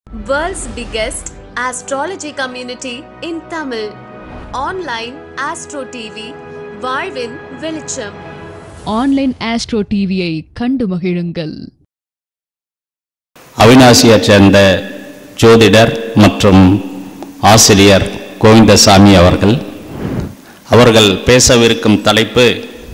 World's biggest astrology community in Tamil. Online Astro TV, வாழ்வின் வெளிச்சம் online astro டிவியை கண்டு மகிழுங்கள் அவினாசியைச் சேர்ந்த ஜோதிடர் மற்றும் ஆசிரியர் கோவிந்தசாமி அவர்கள் அவர்கள் பேசவிருக்கும் தலைப்பு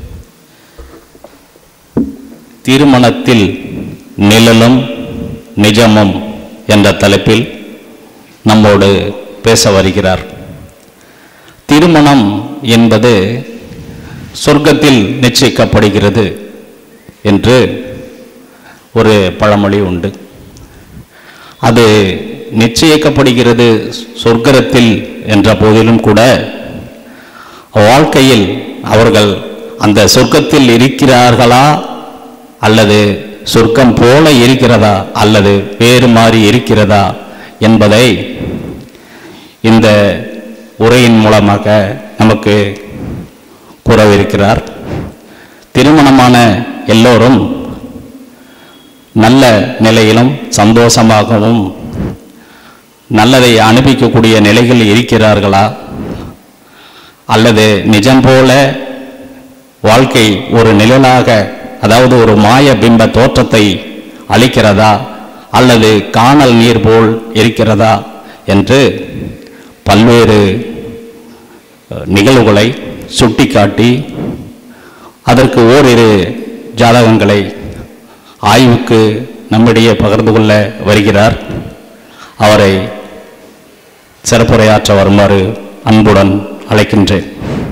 திருமணத்தில் நிழலும் நிஜமும் என்ற தலைப்பில் நம்மோடு பேச வருகிறார் திருமணம் என்பது சொர்க்கத்தில் நிச்சயிக்கப்படுகிறது என்று ஒரு பழமொழி உண்டு அது நிச்சயிக்கப்படுகிறது சொர்க்கத்தில் என்ற போதிலும் கூட வாழ்க்கையில் அவர்கள் அந்த சொர்க்கத்தில் இருக்கிறார்களா அல்லது சொர்க்கம் போல இருக்கிறதா அல்லது வேறு மாறி இருக்கிறதா என்பதை இந்த உரையின் மூலமாக நமக்கு கூறவிருக்கிறார் திருமணமான எல்லோரும் நல்ல நிலையிலும் சந்தோஷமாகவும் நல்லதை அனுபவிக்கக்கூடிய நிலைகள் இருக்கிறார்களா அல்லது நிஜம் போல வாழ்க்கை ஒரு நிழலாக அதாவது ஒரு மாய பிம்ப தோற்றத்தை அளிக்கிறதா அல்லது காணல் நீர் போல் இருக்கிறதா என்று பல்வேறு அஹ், நிகழ்வுகளை சுட்டிக்காட்டி அதற்கு ஓரிரு ஜாதகங்களை ஆய்வுக்கு நம்மிடையே பகிர்ந்து கொள்ள வருகிறார் அவரை சிறப்புரையாற்ற வருமாறு அன்புடன் அழைக்கின்றேன்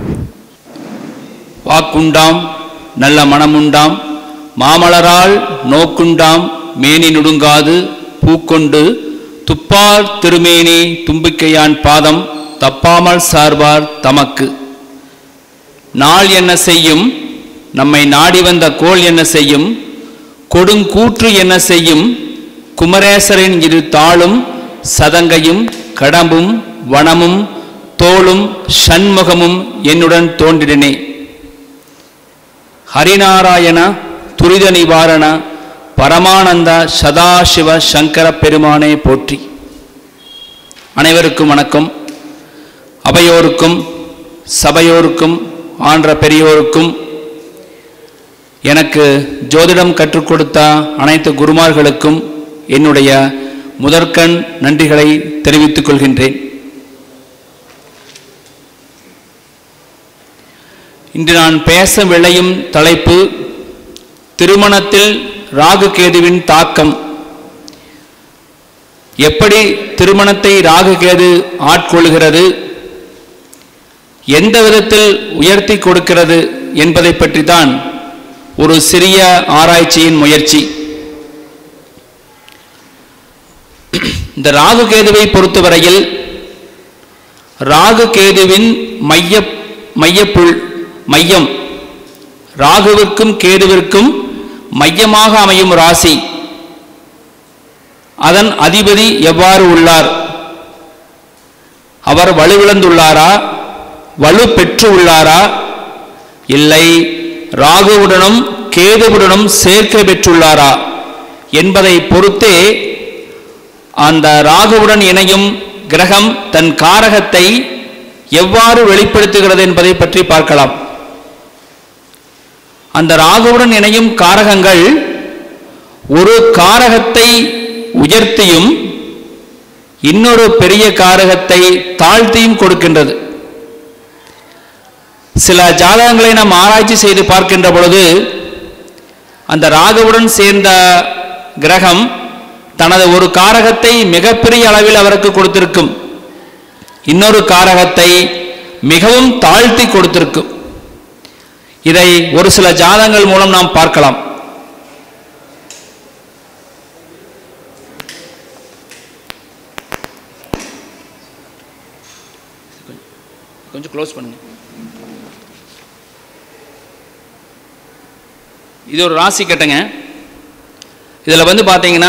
வாக்குண்டாம் நல்ல மனமுண்டாம் மாமலரால் நோக்குண்டாம் மேனி நுடுங்காது பூக்கொண்டு துப்பார் திருமேனி தும்பிக்கையான் பாதம் தப்பாமல் சார்பார் தமக்கு நாள் என்ன செய்யும் நம்மை நாடி வந்த கோல் என்ன செய்யும் கொடுங்கூற்று என்ன செய்யும் குமரேசரின் இரு தாளும் சதங்கையும் கடம்பும் வனமும் தோளும் சண்முகமும் என்னுடன் தோன்றினே ஹரிநாராயண துரித நிவாரண பரமானந்த சதாசிவ சங்கர பெருமானே போற்றி அனைவருக்கும் வணக்கம் அவையோருக்கும் சபையோருக்கும் ஆன்ற பெரியோருக்கும் எனக்கு ஜோதிடம் கற்றுக் கொடுத்த அனைத்து குருமார்களுக்கும் என்னுடைய முதற்கண் நன்றிகளை தெரிவித்துக் கொள்கின்றேன் இன்று நான் பேச விளையும் தலைப்பு திருமணத்தில் ராகு கேதுவின் தாக்கம் எப்படி திருமணத்தை ராகு கேது ஆட்கொள்கிறது எந்த விதத்தில் உயர்த்தி கொடுக்கிறது என்பதை பற்றி தான் ஒரு சிறிய ஆராய்ச்சியின் முயற்சி இந்த ராகு கேதுவை பொறுத்தவரையில் ராகு கேதுவின் மைய மையப்புள் மையம் ராகுவிற்கும் கேதுவிற்கும் மையமாக அமையும் ராசி அதன் அதிபதி எவ்வாறு உள்ளார் அவர் வலுவிழந்துள்ளாரா வலு பெற்று உள்ளாரா இல்லை ராகுவுடனும் கேதுவுடனும் சேர்க்கை பெற்றுள்ளாரா என்பதை பொறுத்தே அந்த ராகுவுடன் இணையும் கிரகம் தன் காரகத்தை எவ்வாறு வெளிப்படுத்துகிறது என்பதை பற்றி பார்க்கலாம் அந்த ராகுவுடன் இணையும் காரகங்கள் ஒரு காரகத்தை உயர்த்தியும் இன்னொரு பெரிய காரகத்தை தாழ்த்தியும் கொடுக்கின்றது சில ஜாதகங்களை நாம் ஆராய்ச்சி செய்து பார்க்கின்ற பொழுது அந்த ராகுவுடன் சேர்ந்த கிரகம் தனது ஒரு காரகத்தை மிகப்பெரிய அளவில் அவருக்கு கொடுத்திருக்கும் இன்னொரு காரகத்தை மிகவும் தாழ்த்தி கொடுத்திருக்கும் இதை ஒரு சில ஜாதகங்கள் மூலம் நாம் பார்க்கலாம் கொஞ்சம் க்ளோஸ் பண்ணுங்க இது ஒரு ராசி கட்டுங்க இதில் வந்து பார்த்தீங்கன்னா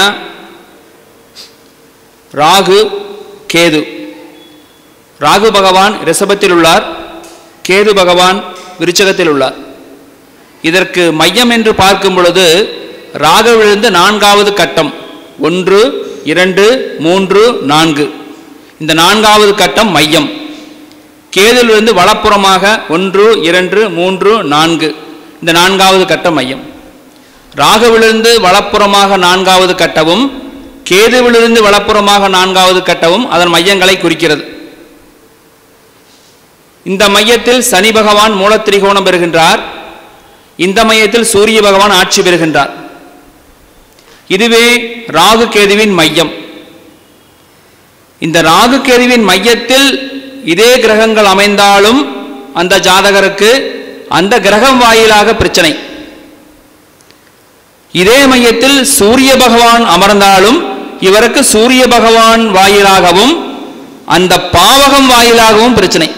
ராகு கேது ராகு பகவான் ரிஷபத்தில் உள்ளார் கேது பகவான் விருச்சகத்தில் உள்ளார் இதற்கு மையம் என்று பார்க்கும் பொழுது ராகவிலிருந்து நான்காவது கட்டம் ஒன்று இரண்டு மூன்று நான்கு இந்த நான்காவது கட்டம் மையம் கேதுவிலிருந்து வலப்புறமாக ஒன்று இரண்டு மூன்று நான்கு இந்த நான்காவது கட்டம் மையம் ராகுவிலிருந்து வலப்புறமாக நான்காவது கட்டவும் கேதுவிலிருந்து வலப்புறமாக நான்காவது கட்டவும் அதன் மையங்களை குறிக்கிறது இந்த மையத்தில் சனி பகவான் மூலத்திரிகோணம் பெறுகின்றார் இந்த மையத்தில் சூரிய பகவான் ஆட்சி பெறுகின்றார் இதுவே ராகு கேதுவின் மையம் இந்த ராகு கேதுவின் மையத்தில் இதே கிரகங்கள் அமைந்தாலும் அந்த ஜாதகருக்கு அந்த கிரகம் வாயிலாக பிரச்சனை இதே மையத்தில் சூரிய பகவான் அமர்ந்தாலும் இவருக்கு சூரிய பகவான் வாயிலாகவும் அந்த பாவகம் வாயிலாகவும் பிரச்சனை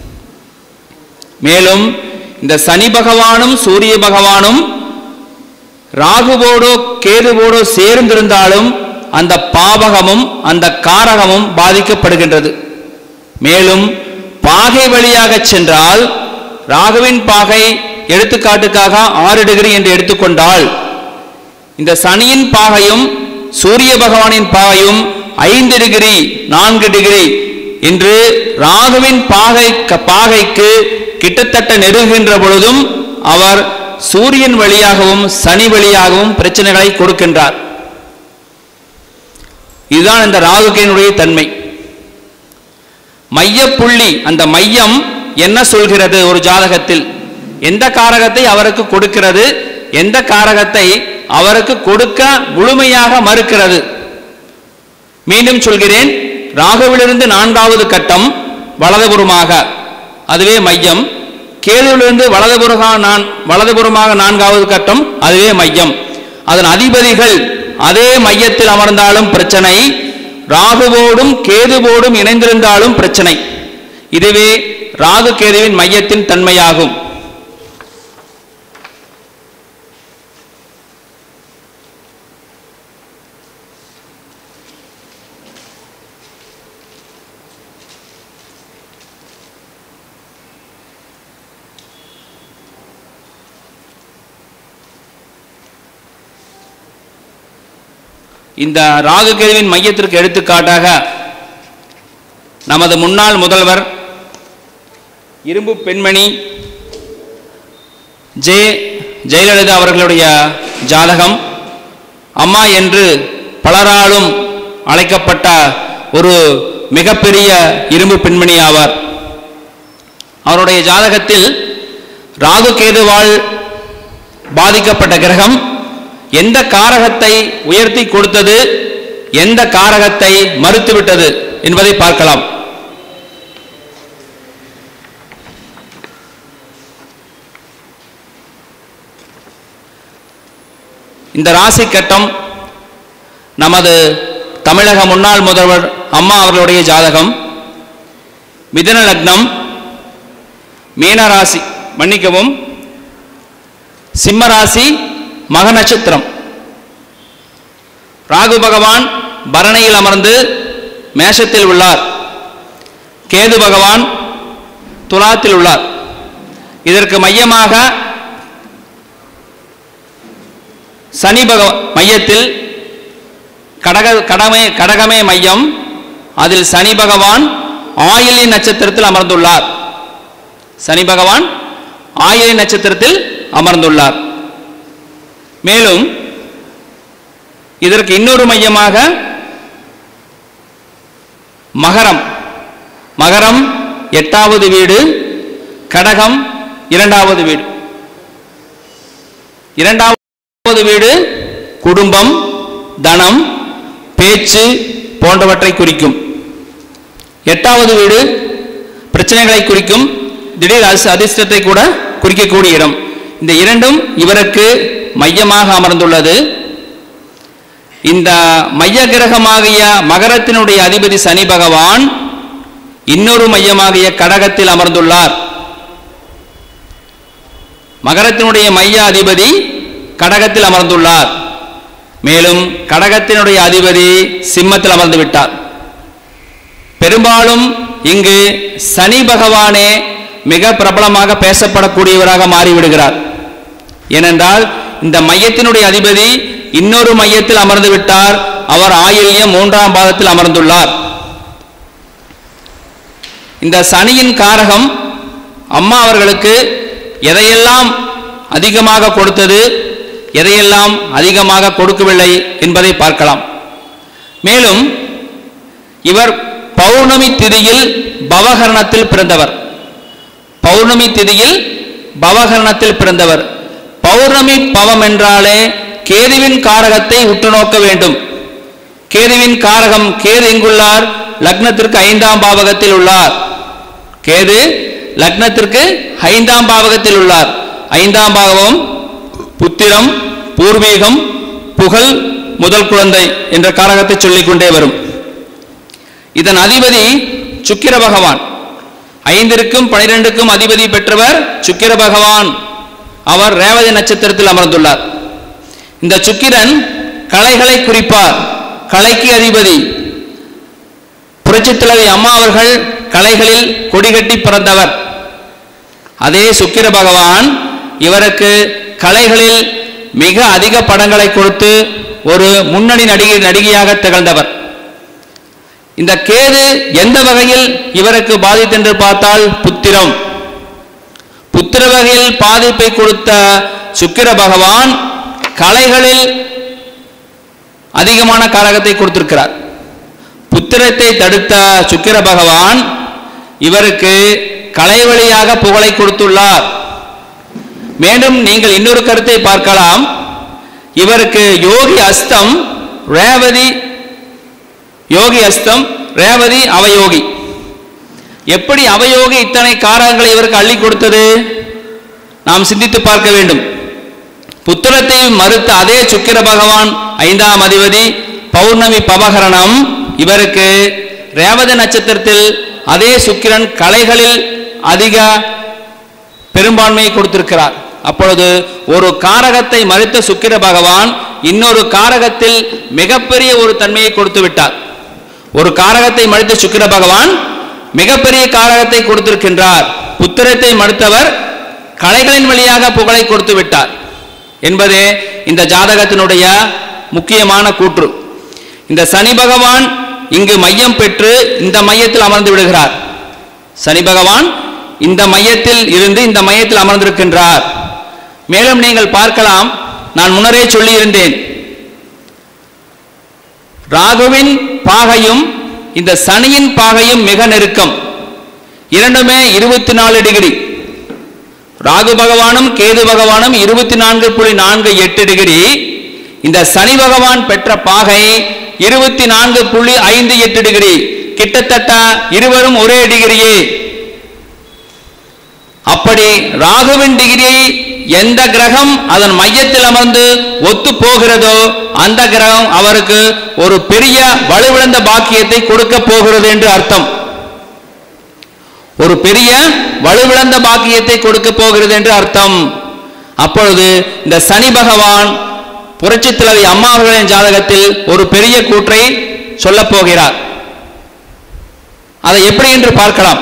மேலும் இந்த சனி பகவானும் சூரிய பகவானும் ராகுவோடோ கேதுவோடோ சேர்ந்திருந்தாலும் அந்த பாவகமும் அந்த காரகமும் பாதிக்கப்படுகின்றது மேலும் பாகை வழியாக சென்றால் ராகுவின் பாகை எடுத்துக்காட்டுக்காக ஆறு டிகிரி என்று எடுத்துக்கொண்டால் இந்த சனியின் பாகையும் சூரிய பகவானின் பாகையும் ஐந்து டிகிரி நான்கு டிகிரி என்று ராகுவின் பாகை பாகைக்கு கிட்டத்தட்ட நெருங்குகின்ற பொழுதும் அவர் சூரியன் வழியாகவும் சனி வழியாகவும் பிரச்சனைகளை கொடுக்கின்றார் இதுதான் இந்த ராகுகையினுடைய தன்மை மையப்புள்ளி அந்த மையம் என்ன சொல்கிறது ஒரு ஜாதகத்தில் எந்த காரகத்தை அவருக்கு கொடுக்கிறது எந்த காரகத்தை அவருக்கு கொடுக்க முழுமையாக மறுக்கிறது மீண்டும் சொல்கிறேன் ராகுவிலிருந்து நான்காவது கட்டம் வலதுபுறமாக அதுவே மையம் கேதுவிலிருந்து வலதுபுறமாக நான் வலதுபுறமாக நான்காவது கட்டம் அதுவே மையம் அதன் அதிபதிகள் அதே மையத்தில் அமர்ந்தாலும் பிரச்சனை ராகுவோடும் கேதுவோடும் இணைந்திருந்தாலும் பிரச்சனை இதுவே ராகு கேதுவின் மையத்தின் தன்மையாகும் இந்த ராகு கேதுவின் மையத்திற்கு எடுத்துக்காட்டாக நமது முன்னாள் முதல்வர் இரும்பு பெண்மணி ஜே ஜெயலலிதா அவர்களுடைய ஜாதகம் அம்மா என்று பலராலும் அழைக்கப்பட்ட ஒரு மிகப்பெரிய இரும்பு பெண்மணி ஆவார் அவருடைய ஜாதகத்தில் ராகு கேதுவால் பாதிக்கப்பட்ட கிரகம் எந்த காரகத்தை உயர்த்தி கொடுத்தது எந்த காரகத்தை மறுத்துவிட்டது என்பதை பார்க்கலாம் இந்த ராசி கட்டம் நமது தமிழக முன்னாள் முதல்வர் அம்மா அவர்களுடைய ஜாதகம் மிதன லக்னம் மீன ராசி மன்னிக்கவும் சிம்ம ராசி மக நட்சத்திரம் ராகு பகவான் பரணையில் அமர்ந்து மேஷத்தில் உள்ளார் கேது பகவான் துலாத்தில் உள்ளார் இதற்கு மையமாக சனி பக மையத்தில் கடக கடமே கடகமே மையம் அதில் சனி பகவான் ஆயிலி நட்சத்திரத்தில் அமர்ந்துள்ளார் சனி பகவான் ஆயிலி நட்சத்திரத்தில் அமர்ந்துள்ளார் மேலும் இதற்கு இன்னொரு மையமாக மகரம் மகரம் எட்டாவது வீடு கடகம் இரண்டாவது வீடு இரண்டாவது வீடு குடும்பம் தனம் பேச்சு போன்றவற்றை குறிக்கும் எட்டாவது வீடு பிரச்சனைகளை குறிக்கும் திடீர் அசி- அதிர்ஷ்டத்தை கூட குறிக்கக்கூடிய இடம் இந்த இரண்டும் இவருக்கு மையமாக அமர்ந்துள்ளது இந்த மைய கிரகமாகிய மகரத்தினுடைய அதிபதி சனி பகவான் இன்னொரு மையமாகிய கடகத்தில் அமர்ந்துள்ளார் மகரத்தினுடைய மைய அதிபதி கடகத்தில் அமர்ந்துள்ளார் மேலும் கடகத்தினுடைய அதிபதி சிம்மத்தில் அமர்ந்து விட்டார் பெரும்பாலும் இங்கு சனி பகவானே மிக பிரபலமாக பேசப்படக்கூடியவராக மாறிவிடுகிறார் ஏனென்றால் இந்த மையத்தினுடைய அதிபதி இன்னொரு மையத்தில் அமர்ந்து விட்டார் அவர் ஆயில்யம் மூன்றாம் பாதத்தில் அமர்ந்துள்ளார் இந்த சனியின் காரகம் அம்மா அவர்களுக்கு எதையெல்லாம் அதிகமாக கொடுத்தது எதையெல்லாம் அதிகமாக கொடுக்கவில்லை என்பதை பார்க்கலாம் மேலும் இவர் பௌர்ணமி திதியில் பவகரணத்தில் பிறந்தவர் பௌர்ணமி திதியில் பவகரணத்தில் பிறந்தவர் பௌர்ணமி பவம் என்றாலே கேதுவின் காரகத்தை உற்று நோக்க வேண்டும் கேதுவின் காரகம் கேது எங்குள்ளார் லக்னத்திற்கு ஐந்தாம் பாவகத்தில் உள்ளார் கேது லக்னத்திற்கு ஐந்தாம் பாவகத்தில் உள்ளார் ஐந்தாம் பாவம் புத்திரம் பூர்வீகம் புகழ் முதல் குழந்தை என்ற காரகத்தை சொல்லிக் கொண்டே வரும் இதன் அதிபதி சுக்கிர பகவான் ஐந்திற்கும் பனிரெண்டுக்கும் அதிபதி பெற்றவர் சுக்கிர பகவான் அவர் ரேவதி நட்சத்திரத்தில் அமர்ந்துள்ளார் இந்த சுக்கிரன் கலைகளை குறிப்பார் கலைக்கு அதிபதி புரட்சித் தலைவி அம்மா அவர்கள் கலைகளில் கொடிகட்டி பிறந்தவர் அதே சுக்கிர பகவான் இவருக்கு கலைகளில் மிக அதிக படங்களை கொடுத்து ஒரு முன்னணி நடிகை நடிகையாக திகழ்ந்தவர் இந்த கேது எந்த வகையில் இவருக்கு பாதித்தென்று பார்த்தால் புத்திரம் புத்திர வகையில் பாதிப்பை கொடுத்த சுக்கிர பகவான் கலைகளில் அதிகமான காரகத்தை கொடுத்திருக்கிறார் புத்திரத்தை தடுத்த சுக்கிர பகவான் இவருக்கு கலை வழியாக புகழை கொடுத்துள்ளார் மேலும் நீங்கள் இன்னொரு கருத்தை பார்க்கலாம் இவருக்கு யோகி அஸ்தம் ரேவதி யோகி அஸ்தம் ரேவதி அவயோகி எப்படி அவயோகி இத்தனை காரகங்களை இவருக்கு அள்ளி கொடுத்தது நாம் சிந்தித்து பார்க்க வேண்டும் புத்திரத்தை மறுத்த அதே சுக்கிர பகவான் ஐந்தாம் அதிபதி பௌர்ணமி பவகரணம் இவருக்கு ரேவதி நட்சத்திரத்தில் அதே சுக்கிரன் கலைகளில் அதிக பெரும்பான்மையை கொடுத்திருக்கிறார் அப்பொழுது ஒரு காரகத்தை மறுத்த சுக்கிர பகவான் இன்னொரு காரகத்தில் மிகப்பெரிய ஒரு தன்மையை கொடுத்து விட்டார் ஒரு காரகத்தை மறுத்த சுக்கிர பகவான் மிகப்பெரிய காரகத்தை கொடுத்திருக்கின்றார் புத்திரத்தை மறுத்தவர் கலைகளின் வழியாக புகழை கொடுத்து விட்டார் என்பதே இந்த ஜாதகத்தினுடைய முக்கியமான கூற்று இந்த சனி பகவான் இங்கு மையம் பெற்று இந்த மையத்தில் அமர்ந்து விடுகிறார் சனி பகவான் இந்த மையத்தில் இருந்து இந்த மையத்தில் அமர்ந்திருக்கின்றார் மேலும் நீங்கள் பார்க்கலாம் நான் முன்னரே சொல்லியிருந்தேன் ராகுவின் பாகையும் இந்த சனியின் பாகையும் மிக நெருக்கம் இரண்டுமே இருபத்தி நாலு டிகிரி ராகு பகவானும் கேது பகவானும் இருபத்தி நான்கு புள்ளி நான்கு எட்டு டிகிரி இந்த சனி பகவான் பெற்ற பாகை இருபத்தி நான்கு புள்ளி ஐந்து எட்டு டிகிரி கிட்டத்தட்ட இருவரும் ஒரே டிகிரியே அப்படி ராகுவின் டிகிரியை எந்த கிரகம் அதன் மையத்தில் அமர்ந்து ஒத்து போகிறதோ அந்த கிரகம் அவருக்கு ஒரு பெரிய வலுவிழந்த பாக்கியத்தை கொடுக்க போகிறது என்று அர்த்தம் ஒரு பெரிய வலுவிழந்த பாக்கியத்தை கொடுக்க போகிறது என்று அர்த்தம் அப்பொழுது இந்த சனி பகவான் புரட்சி தலைவி அம்மா அவர்களின் ஜாதகத்தில் ஒரு பெரிய கூற்றை சொல்லப் போகிறார் அதை எப்படி என்று பார்க்கலாம்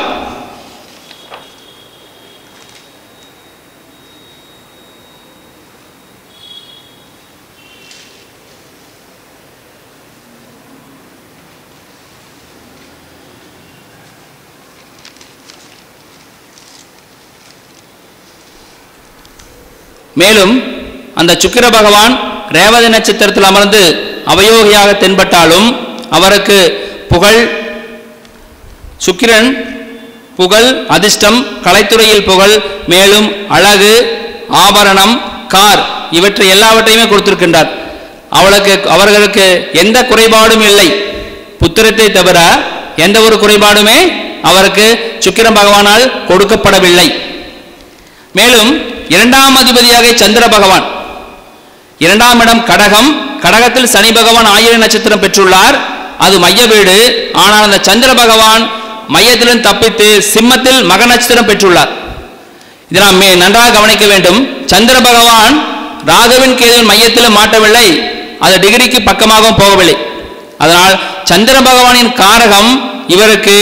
மேலும் அந்த சுக்கிர பகவான் ரேவதி நட்சத்திரத்தில் அமர்ந்து அவயோகியாக தென்பட்டாலும் அவருக்கு புகழ் சுக்கிரன் புகழ் அதிர்ஷ்டம் கலைத்துறையில் புகழ் மேலும் அழகு ஆபரணம் கார் இவற்றை எல்லாவற்றையுமே கொடுத்திருக்கின்றார் அவளுக்கு அவர்களுக்கு எந்த குறைபாடும் இல்லை புத்திரத்தை தவிர எந்த ஒரு குறைபாடுமே அவருக்கு சுக்கிரன் பகவானால் கொடுக்கப்படவில்லை மேலும் இரண்டாம் அதிபதியாக சந்திர பகவான் இரண்டாம் இடம் கடகம் கடகத்தில் சனி பகவான் ஆயிரம் நட்சத்திரம் பெற்றுள்ளார் அது மைய வீடு ஆனால் அந்த சந்திர பகவான் மையத்திலும் தப்பித்து சிம்மத்தில் மக நட்சத்திரம் பெற்றுள்ளார் இதை நாம் மே- நன்றாக கவனிக்க வேண்டும் சந்திர பகவான் ராகவின் கேதுவின் மையத்திலும் மாட்டவில்லை அது டிகிரிக்கு பக்கமாகவும் போகவில்லை அதனால் சந்திர பகவானின் காரகம் இவருக்கு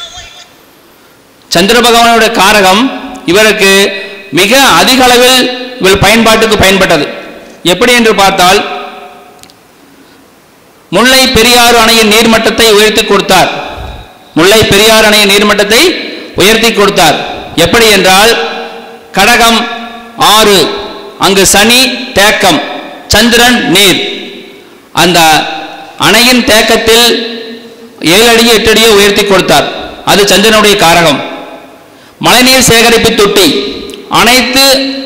சந்திர பகவானுடைய காரகம் இவருக்கு மிக அதிக அளவில் இவள் பயன்பாட்டுக்கு பயன்பட்டது எப்படி என்று பார்த்தால் முல்லை பெரியாறு அணையின் நீர்மட்டத்தை உயர்த்தி கொடுத்தார் முல்லை பெரியாறு அணையின் நீர்மட்டத்தை உயர்த்தி கொடுத்தார் எப்படி என்றால் கடகம் ஆறு அங்கு சனி தேக்கம் சந்திரன் நீர் அந்த அணையின் தேக்கத்தில் ஏழு அடியோ எட்டு அடியோ உயர்த்தி கொடுத்தார் அது சந்திரனுடைய காரகம் மழைநீர் சேகரிப்பு தொட்டி அனைத்து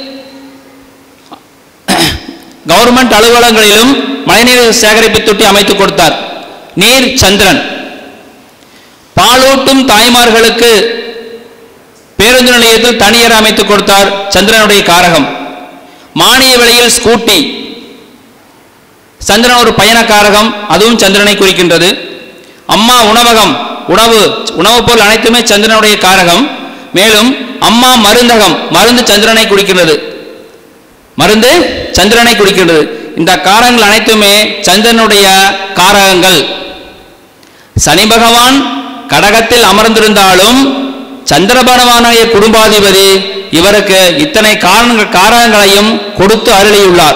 கவர்மெண்ட் அலுவலகங்களிலும் மழைநீர் சேகரிப்பு தொட்டி அமைத்து கொடுத்தார் நீர் சந்திரன் பாலூட்டும் தாய்மார்களுக்கு பேருந்து நிலையத்தில் தனியர் அமைத்து கொடுத்தார் சந்திரனுடைய காரகம் மானிய விலையில் ஸ்கூட்டி சந்திரன் ஒரு பயண காரகம் அதுவும் சந்திரனை குறிக்கின்றது அம்மா உணவகம் உணவு உணவுப் பொருள் அனைத்துமே சந்திரனுடைய காரகம் மேலும் அம்மா மருந்தகம் மருந்து சந்திரனை குறிக்கின்றது மருந்து சந்திரனை குறிக்கின்றது இந்த காரங்கள் அனைத்துமே சந்திரனுடைய காரகங்கள் சனி பகவான் கடகத்தில் அமர்ந்திருந்தாலும் சந்திர பகவானுடைய குடும்பாதிபதி இவருக்கு இத்தனை காரணங்கள் காரகங்களையும் கொடுத்து அருளியுள்ளார்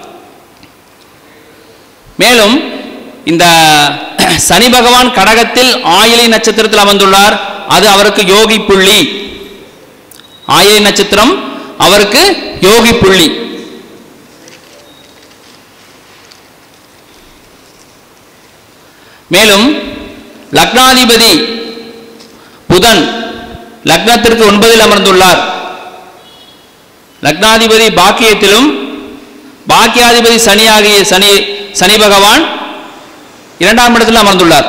மேலும் இந்த சனி பகவான் கடகத்தில் ஆயிலை நட்சத்திரத்தில் அமர்ந்துள்ளார் அது அவருக்கு யோகி புள்ளி ஆயிலை நட்சத்திரம் அவருக்கு யோகி புள்ளி மேலும் லக்னாதிபதி புதன் லக்னத்திற்கு ஒன்பதில் அமர்ந்துள்ளார் லக்னாதிபதி பாக்கியத்திலும் பாக்கியாதிபதி சனியாகிய சனி சனி பகவான் இரண்டாம் இடத்தில் அமர்ந்துள்ளார்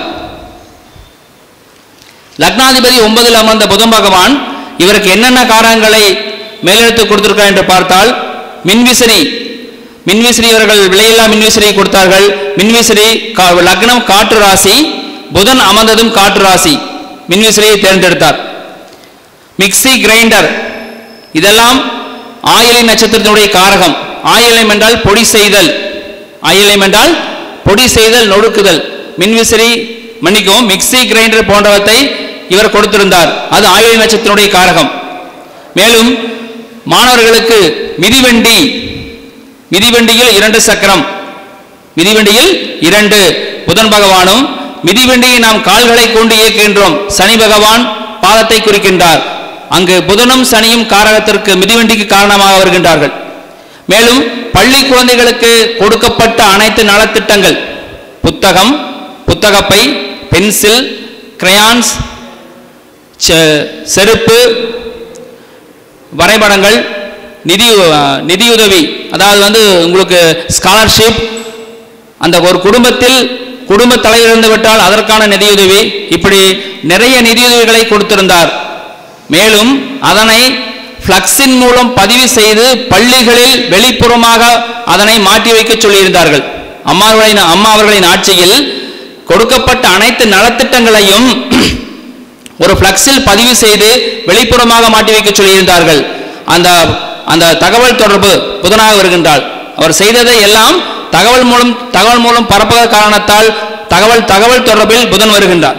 லக்னாதிபதி ஒன்பதில் அமர்ந்த புதன் பகவான் இவருக்கு என்னென்ன காரகங்களை மேலெடுத்து கொடுத்திருக்கார் என்று பார்த்தால் மின்விசிறி மின்விசிறி இவர்கள் விலையில்லா மின்விசிறி கொடுத்தார்கள் மின்விசிறி கா- லக்னம் காற்று ராசி புதன் அமர்ந்ததும் காற்று ராசி மின்விசிறியை தேர்ந்தெடுத்தார் மிக்ஸி கிரைண்டர் இதெல்லாம் ஆயிலை நட்சத்திரத்தினுடைய காரகம் ஆயிலம் என்றால் பொடி செய்தல் ஆயிலம் என்றால் பொடி செய்தல் நொறுக்குதல் மின்விசிறி மன்னிக்கவும் மிக்ஸி கிரைண்டர் போன்றவற்றை இவர் கொடுத்திருந்தார் அது ஆயிலை நட்சத்திரத்தினுடைய காரகம் மேலும் மாணவர்களுக்கு மிதிவண்டி மிதிவண்டியில் இரண்டு சக்கரம் மிதிவண்டியில் இரண்டு புதன் பகவானும் மிதிவண்டியை நாம் கால்களை கொண்டு இயக்குகின்றோம் சனி பகவான் பாதத்தை குறிக்கின்றார் அங்கு புதனும் சனியும் காரகத்திற்கு மிதிவண்டிக்கு காரணமாக வருகின்றார்கள் மேலும் பள்ளி குழந்தைகளுக்கு கொடுக்கப்பட்ட அனைத்து நலத்திட்டங்கள் புத்தகம் புத்தகப்பை பென்சில் கிரையான்ஸ் செ- செருப்பு வரைபடங்கள் நிதி நிதியுதவி அதாவது வந்து உங்களுக்கு ஸ்காலர்ஷிப் அந்த ஒரு குடும்பத்தில் குடும்ப தலைவர் இருந்து விட்டால் அதற்கான நிதியுதவி இப்படி நிறைய நிதியுதவிகளை கொடுத்திருந்தார் மேலும் அதனை ஃப்ளக்ஸின் மூலம் பதிவு செய்து பள்ளிகளில் வெளிப்புறமாக அதனை மாற்றி வைக்க சொல்லியிருந்தார்கள் அம்மா அவர்களின் அம்மா அவர்களின் ஆட்சியில் கொடுக்கப்பட்ட அனைத்து நலத்திட்டங்களையும் ஒரு ஃப்ளக்ஸில் பதிவு செய்து வெளிப்புறமாக மாட்டி வைக்க சொல்லியிருந்தார்கள் அந்த அந்த தகவல் தொடர்பு புதனாக வருகின்றாள் அவர் செய்ததை எல்லாம் தகவல் மூலம் தகவல் மூலம் பரப்பத காரணத்தால் தகவல் தகவல் தொடர்பில் புதன் வருகின்றார்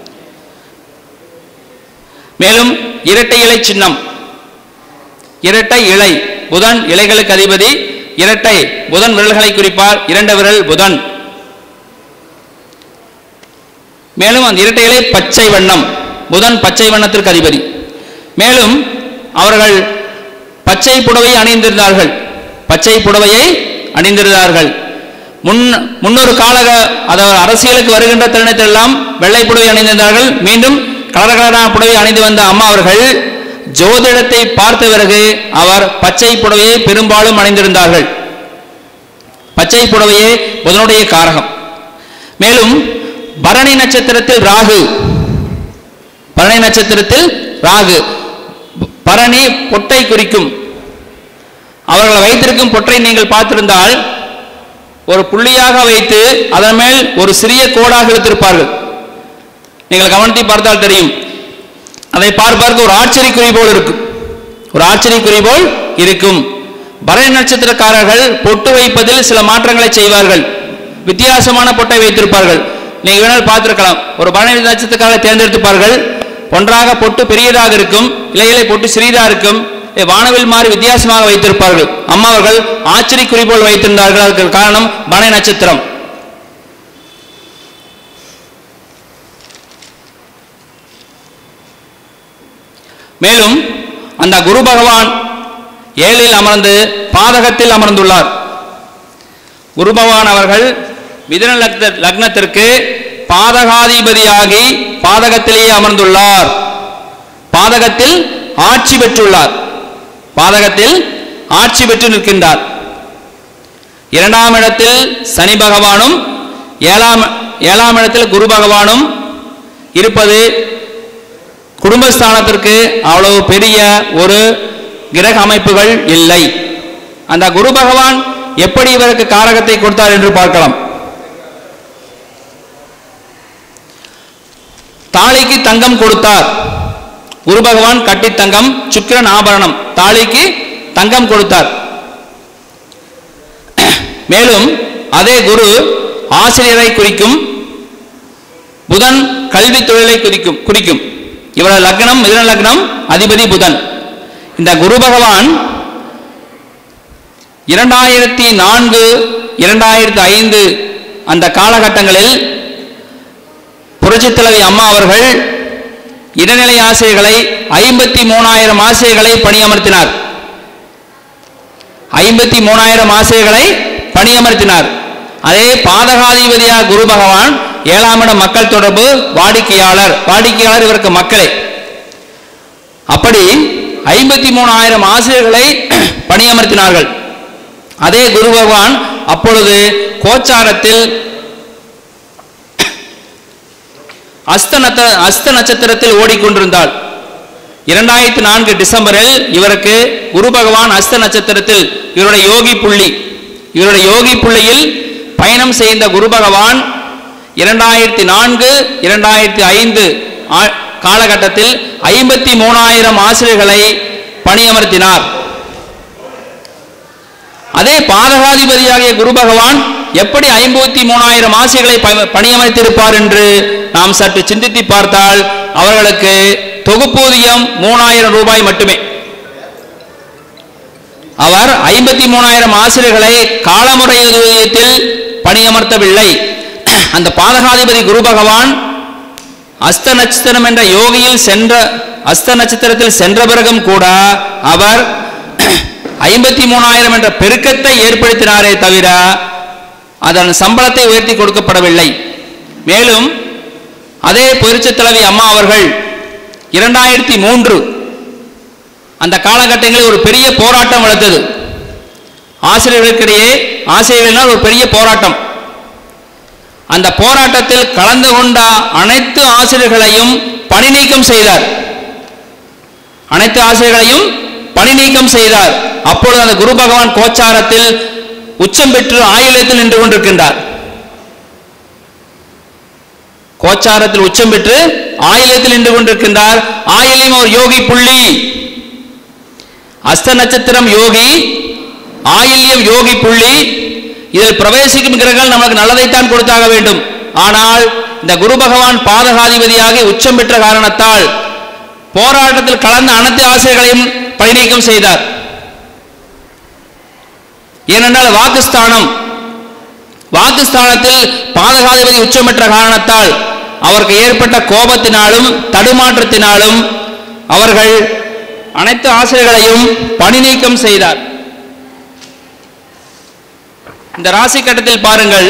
மேலும் இரட்டை இலை சின்னம் இரட்டை இலை புதன் இலைகளுக்கு அதிபதி இரட்டை புதன் விரல்களை குறிப்பார் இரண்டு விரல் புதன் மேலும் அந்த இரட்டை இலை பச்சை வண்ணம் புதன் பச்சை வண்ணத்திற்கு அதிபதி மேலும் அவர்கள் பச்சை புடவை அணிந்திருந்தார்கள் பச்சை புடவையை அணிந்திருந்தார்கள் முன் முன்னொரு கால அதாவது அரசியலுக்கு வருகின்ற தருணத்திலெல்லாம் வெள்ளை புடவை அணிந்திருந்தார்கள் மீண்டும் கலர் கலரான புடவை அணிந்து வந்த அம்மா அவர்கள் ஜோதிடத்தை பார்த்த பிறகு அவர் பச்சை புடவையை பெரும்பாலும் அணிந்திருந்தார்கள் பச்சை புடவையே புதனுடைய காரகம் மேலும் பரணி நட்சத்திரத்தில் ராகு பரணி நட்சத்திரத்தில் ராகு பரணி பொட்டை குறிக்கும் அவர்கள் வைத்திருக்கும் பொற்றை நீங்கள் பார்த்திருந்தால் ஒரு புள்ளியாக வைத்து அதன் மேல் ஒரு சிறிய கோடாக எடுத்திருப்பார்கள் நீங்கள் கவனித்து பார்த்தால் தெரியும் அதை பார்ப்பதற்கு ஒரு ஆச்சரியக்குறி போல் இருக்கும் ஒரு ஆச்சரியக்குறி போல் இருக்கும் பரணி நட்சத்திரக்காரர்கள் பொட்டு வைப்பதில் சில மாற்றங்களை செய்வார்கள் வித்தியாசமான பொட்டை வைத்திருப்பார்கள் நீங்கள் வேணால் பார்த்திருக்கலாம் ஒரு பரணி நட்சத்திரக்காரரை தேர்ந்தெடுத்துப்பார்கள் ஒன்றாக பொட்டு பெரியதாக இருக்கும் இலையிலை பொட்டு சிறியதாக இருக்கும் வானவில் மாதிரி வித்தியாசமாக வைத்திருப்பார்கள் அம்மா அவர்கள் ஆச்சரிய குறிப்போல் வைத்திருந்தார்கள் அதற்கு காரணம் பனை நட்சத்திரம் மேலும் அந்த குரு பகவான் ஏழில் அமர்ந்து பாதகத்தில் அமர்ந்துள்ளார் குரு பகவான் அவர்கள் மிதுன லக்ன லக்னத்திற்கு பாதகாதிபதியாகி பாதகத்திலேயே அமர்ந்துள்ளார் பாதகத்தில் ஆட்சி பெற்றுள்ளார் பாதகத்தில் ஆட்சி பெற்று நிற்கின்றார் இரண்டாம் இடத்தில் சனி பகவானும் ஏழாம் ஏழாம் இடத்தில் குரு பகவானும் இருப்பது குடும்பஸ்தானத்திற்கு அவ்வளவு பெரிய ஒரு கிரக அமைப்புகள் இல்லை அந்த குரு பகவான் எப்படி இவருக்கு காரகத்தை கொடுத்தார் என்று பார்க்கலாம் தாலிக்கு தங்கம் கொடுத்தார் குரு பகவான் கட்டி தங்கம் சுக்கிரன் ஆபரணம் தாலிக்கு தங்கம் கொடுத்தார் மேலும் அதே குரு ஆசிரியரை குறிக்கும் புதன் கல்வி தொழிலை குறிக்கும் குறிக்கும் இவரது லக்னம் மிதுன லக்னம் அதிபதி புதன் இந்த குரு பகவான் இரண்டாயிரத்தி நான்கு இரண்டாயிரத்தி ஐந்து அந்த காலகட்டங்களில் புரட்சித் தலைவி அம்மா அவர்கள் இடைநிலை ஆசிரியர்களை ஐம்பத்தி மூணாயிரம் ஆசிரியர்களை பணியமர்த்தினார் ஐம்பத்தி மூணாயிரம் ஆசிரியர்களை பணியமர்த்தினார் அதே பாதகாதிபதியாக குரு பகவான் ஏழாம் இடம் மக்கள் தொடர்பு வாடிக்கையாளர் வாடிக்கையாளர் இவருக்கு மக்களே அப்படி ஐம்பத்தி மூணாயிரம் ஆசிரியர்களை பணியமர்த்தினார்கள் அதே குரு பகவான் அப்பொழுது கோச்சாரத்தில் அஸ்த நத்த அஸ்த நட்சத்திரத்தில் ஓடிக்கொண்டிருந்தாள் இரண்டாயிரத்தி நான்கு டிசம்பரில் இவருக்கு குரு பகவான் அஸ்த நட்சத்திரத்தில் இவருடைய யோகி புள்ளி இவருடைய யோகி புள்ளியில் பயணம் செய்த குரு பகவான் இரண்டாயிரத்தி நான்கு இரண்டாயிரத்தி ஐந்து ஆ- காலகட்டத்தில் ஐம்பத்தி மூணாயிரம் ஆசிரியர்களை பணியமர்த்தினார் அதே பாதகாதிபதியாகிய குரு பகவான் எப்படி ஐம்பத்தி மூணாயிரம் ஆசைகளை ப- பணியமைத்திருப்பார் என்று நாம் சற்று சிந்தித்து பார்த்தால் அவர்களுக்கு தொகுப்பூதியம் மூணாயிரம் ரூபாய் மட்டுமே அவர் ஐம்பத்தி மூணாயிரம் ஆசிரியர்களை காலமுறை ஊதியத்தில் பணியமர்த்தவில்லை அந்த பாதகாதிபதி குரு பகவான் அஸ்த நட்சத்திரம் என்ற யோகியில் சென்ற அஸ்த நட்சத்திரத்தில் சென்ற பிறகும் கூட அவர் ஐம்பத்தி மூணாயிரம் என்ற பெருக்கத்தை ஏற்படுத்தினாரே தவிர அதன் சம்பளத்தை உயர்த்தி கொடுக்கப்படவில்லை மேலும் அதே பொருச்சத் தலைவி அம்மா அவர்கள் இரண்டாயிரத்தி மூன்று அந்த காலகட்டங்களில் ஒரு பெரிய போராட்டம் வளர்த்தது ஆசிரியர்களுக்கிடையே ஆசிரியர்களினால் ஒரு பெரிய போராட்டம் அந்த போராட்டத்தில் கலந்து கொண்ட அனைத்து ஆசிரியர்களையும் பணி நீக்கம் செய்தார் அனைத்து ஆசிரியர்களையும் பணி நீக்கம் செய்தார் அப்பொழுது அந்த குரு பகவான் கோச்சாரத்தில் உச்சம் பெற்று ஆயுளத்தில் நின்று கொண்டிருக்கின்றார் கோச்சாரத்தில் உச்சம் பெற்று ஆயிலத்தில் நின்று கொண்டிருக்கின்றார் ஆயிலையும் ஒரு யோகி புள்ளி அஸ்த நட்சத்திரம் யோகி ஆயில்யம் யோகி புள்ளி இதில் பிரவேசிக்கும் கிரகங்கள் நமக்கு நல்லதைத்தான் கொடுத்தாக வேண்டும் ஆனால் இந்த குரு பகவான் பாதகாதிபதியாக உச்சம் பெற்ற காரணத்தால் போராட்டத்தில் கலந்த அனைத்து ஆசைகளையும் பணிநீக்கம் செய்தார் ஏனென்றால் வாக்குஸ்தானம் வாக்குஸ்தானத்தில் பாதகாதிபதி உச்சம் பெற்ற காரணத்தால் அவருக்கு ஏற்பட்ட கோபத்தினாலும் தடுமாற்றத்தினாலும் அவர்கள் அனைத்து ஆசிரியர்களையும் பணி நீக்கம் செய்தார் இந்த ராசி கட்டத்தில் பாருங்கள்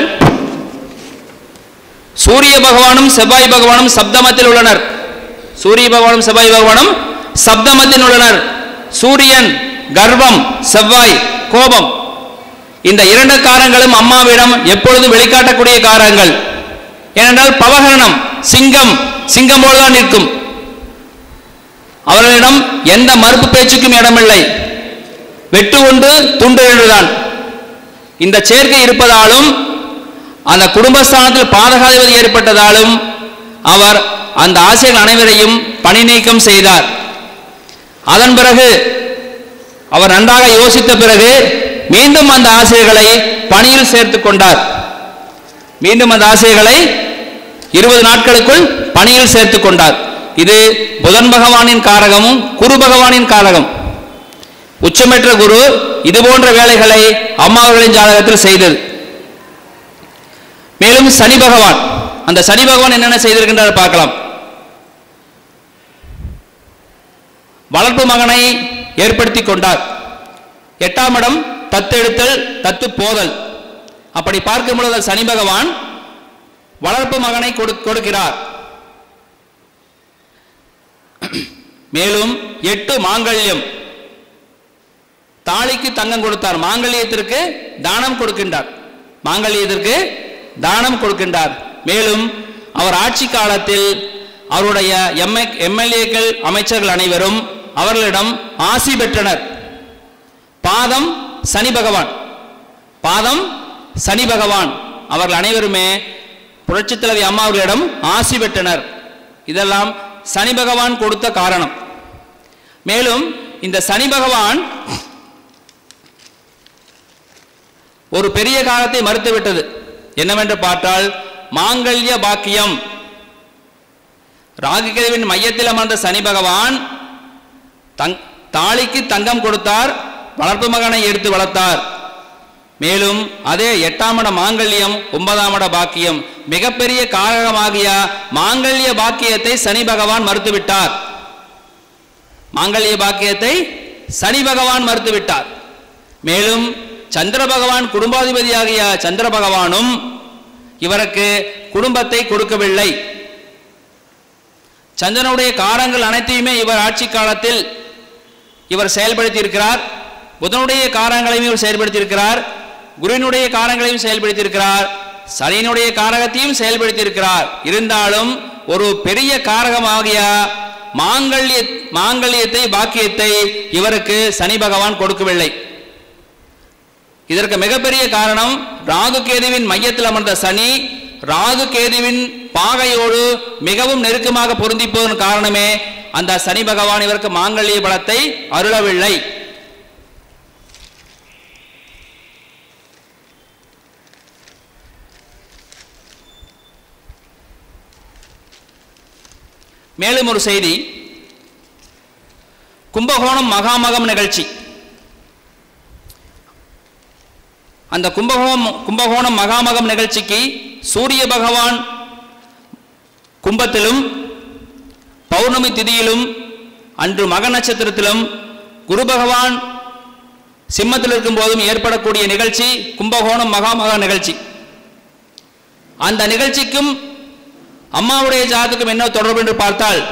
சூரிய பகவானும் செவ்வாய் பகவானும் சப்தமத்தில் உள்ளனர் சூரிய பகவானும் செவ்வாய் பகவானும் சப்தமத்தில் உள்ளனர் சூரியன் கர்வம் செவ்வாய் கோபம் இந்த இரண்டு காரங்களும் அம்மாவிடம் எப்பொழுதும் வெளிக்காட்டக்கூடிய காரங்கள் ஏனென்றால் பவகரணம் சிங்கம் சிங்கம் போலதான் நிற்கும் அவர்களிடம் எந்த மறுப்பு பேச்சுக்கும் இடமில்லை வெட்டு ஒன்று துண்டு என்றுதான் இந்த சேர்க்கை இருப்பதாலும் அந்த குடும்பஸ்தானத்தில் பாதகாதிபதி ஏற்பட்டதாலும் அவர் அந்த ஆசிரியர்கள் அனைவரையும் பணி நீக்கம் செய்தார் அதன் பிறகு அவர் நன்றாக யோசித்த பிறகு மீண்டும் அந்த ஆசிரியர்களை பணியில் சேர்த்துக் கொண்டார் மீண்டும் அந்த ஆசிரியர்களை இருபது நாட்களுக்குள் பணியில் சேர்த்துக் கொண்டார் இது புதன் பகவானின் காரகமும் குரு பகவானின் காரகம் உச்சமற்ற குரு இது போன்ற வேலைகளை அம்மா அவர்களின் ஜாதகத்தில் செய்தது மேலும் சனி பகவான் அந்த சனி பகவான் என்னென்ன செய்திருக்கின்றார் பார்க்கலாம் வளர்ப்பு மகனை ஏற்படுத்தி கொண்டார் எட்டாம் இடம் தத்தெடுத்தல் தத்து போதல் அப்படி பார்க்கும் பொழுது சனி பகவான் வளர்ப்பு மகனை கொடு- கொடுக்கிறார் மேலும் எட்டு மாங்கல்யம் தாலிக்கு தங்கம் கொடுத்தார் மாங்கல்யத்திற்கு தானம் கொடுக்கின்றார் மாங்கல்யத்திற்கு தானம் கொடுக்கின்றார் மேலும் அவர் ஆட்சி காலத்தில் அவருடைய எம்எ எம்எல்ஏக்கள் அமைச்சர்கள் அனைவரும் அவர்களிடம் ஆசி பெற்றனர் பாதம் சனி பகவான் பாதம் சனி பகவான் அவர்கள் அனைவருமே புரட்சித் தலைவி அம்மா அவர்களிடம் ஆசி பெற்றனர் இதெல்லாம் சனி பகவான் கொடுத்த காரணம் மேலும் இந்த சனி பகவான் ஒரு பெரிய காலத்தை மறுத்துவிட்டது என்னவென்று பார்த்தால் மாங்கல்ய பாக்கியம் ராகுகேதுவின் மையத்தில் அமர்ந்த சனி பகவான் தங் தாலிக்கு தங்கம் கொடுத்தார் வளர்ப்பு மகனை எடுத்து வளர்த்தார் மேலும் அதே எட்டாம் இட மாங்கல்யம் ஒன்பதாம் இட பாக்கியம் மிகப்பெரிய காரகமாகிய மாங்கல்ய பாக்கியத்தை சனி பகவான் மறுத்துவிட்டார் மாங்கல்ய பாக்கியத்தை சனி பகவான் மறுத்துவிட்டார் மேலும் சந்திர பகவான் குடும்பாதிபதியாகிய சந்திர பகவானும் இவருக்கு குடும்பத்தை கொடுக்கவில்லை சந்திரனுடைய காரங்கள் அனைத்தையுமே இவர் ஆட்சி காலத்தில் இவர் செயல்படுத்தி இருக்கிறார் புதனுடைய காரங்களையும் இவர் செயல்படுத்தி இருக்கிறார் குருவினுடைய காரங்களையும் செயல்படுத்தி இருக்கிறார் சனியினுடைய காரகத்தையும் செயல்படுத்தி இருக்கிறார் இருந்தாலும் ஒரு பெரிய காரகமாகிய மாங்கல்ய மாங்கல்யத்தை பாக்கியத்தை இவருக்கு சனி பகவான் கொடுக்கவில்லை இதற்கு மிகப்பெரிய காரணம் ராகு கேதுவின் மையத்தில் அமர்ந்த சனி ராகு கேதுவின் பாகையோடு மிகவும் நெருக்கமாக பொருந்திப்பதன் காரணமே அந்த சனி பகவான் இவருக்கு மாங்கல்ய பலத்தை அருளவில்லை மேலும் ஒரு செய்தி கும்பகோணம் மகாமகம் நிகழ்ச்சி அந்த கும்பகோணம் கும்பகோணம் மகாமகம் நிகழ்ச்சிக்கு சூரிய பகவான் கும்பத்திலும் பௌர்ணமி திதியிலும் அன்று மக நட்சத்திரத்திலும் குரு பகவான் சிம்மத்தில் இருக்கும் போதும் ஏற்படக்கூடிய நிகழ்ச்சி கும்பகோணம் மகாமகா நிகழ்ச்சி அந்த நிகழ்ச்சிக்கும் அம்மாவுடைய ஜாதகம் என்ன தொடர்பு என்று பார்த்தால்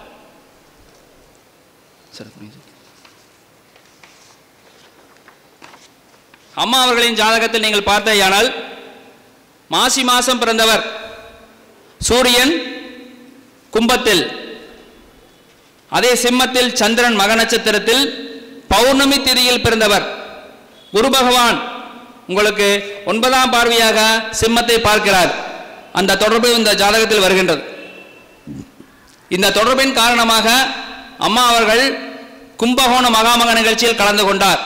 அம்மா அவர்களின் ஜாதகத்தில் நீங்கள் பார்த்தேயானால் மாசி மாசம் பிறந்தவர் சூரியன் கும்பத்தில் அதே சிம்மத்தில் சந்திரன் மக நட்சத்திரத்தில் பௌர்ணமி திதியில் பிறந்தவர் குரு பகவான் உங்களுக்கு ஒன்பதாம் பார்வையாக சிம்மத்தை பார்க்கிறார் அந்த தொடர்பு இந்த ஜாதகத்தில் வருகின்றது இந்த தொடர்பின் காரணமாக அம்மா அவர்கள் கும்பகோண மகாமக நிகழ்ச்சியில் கலந்து கொண்டார்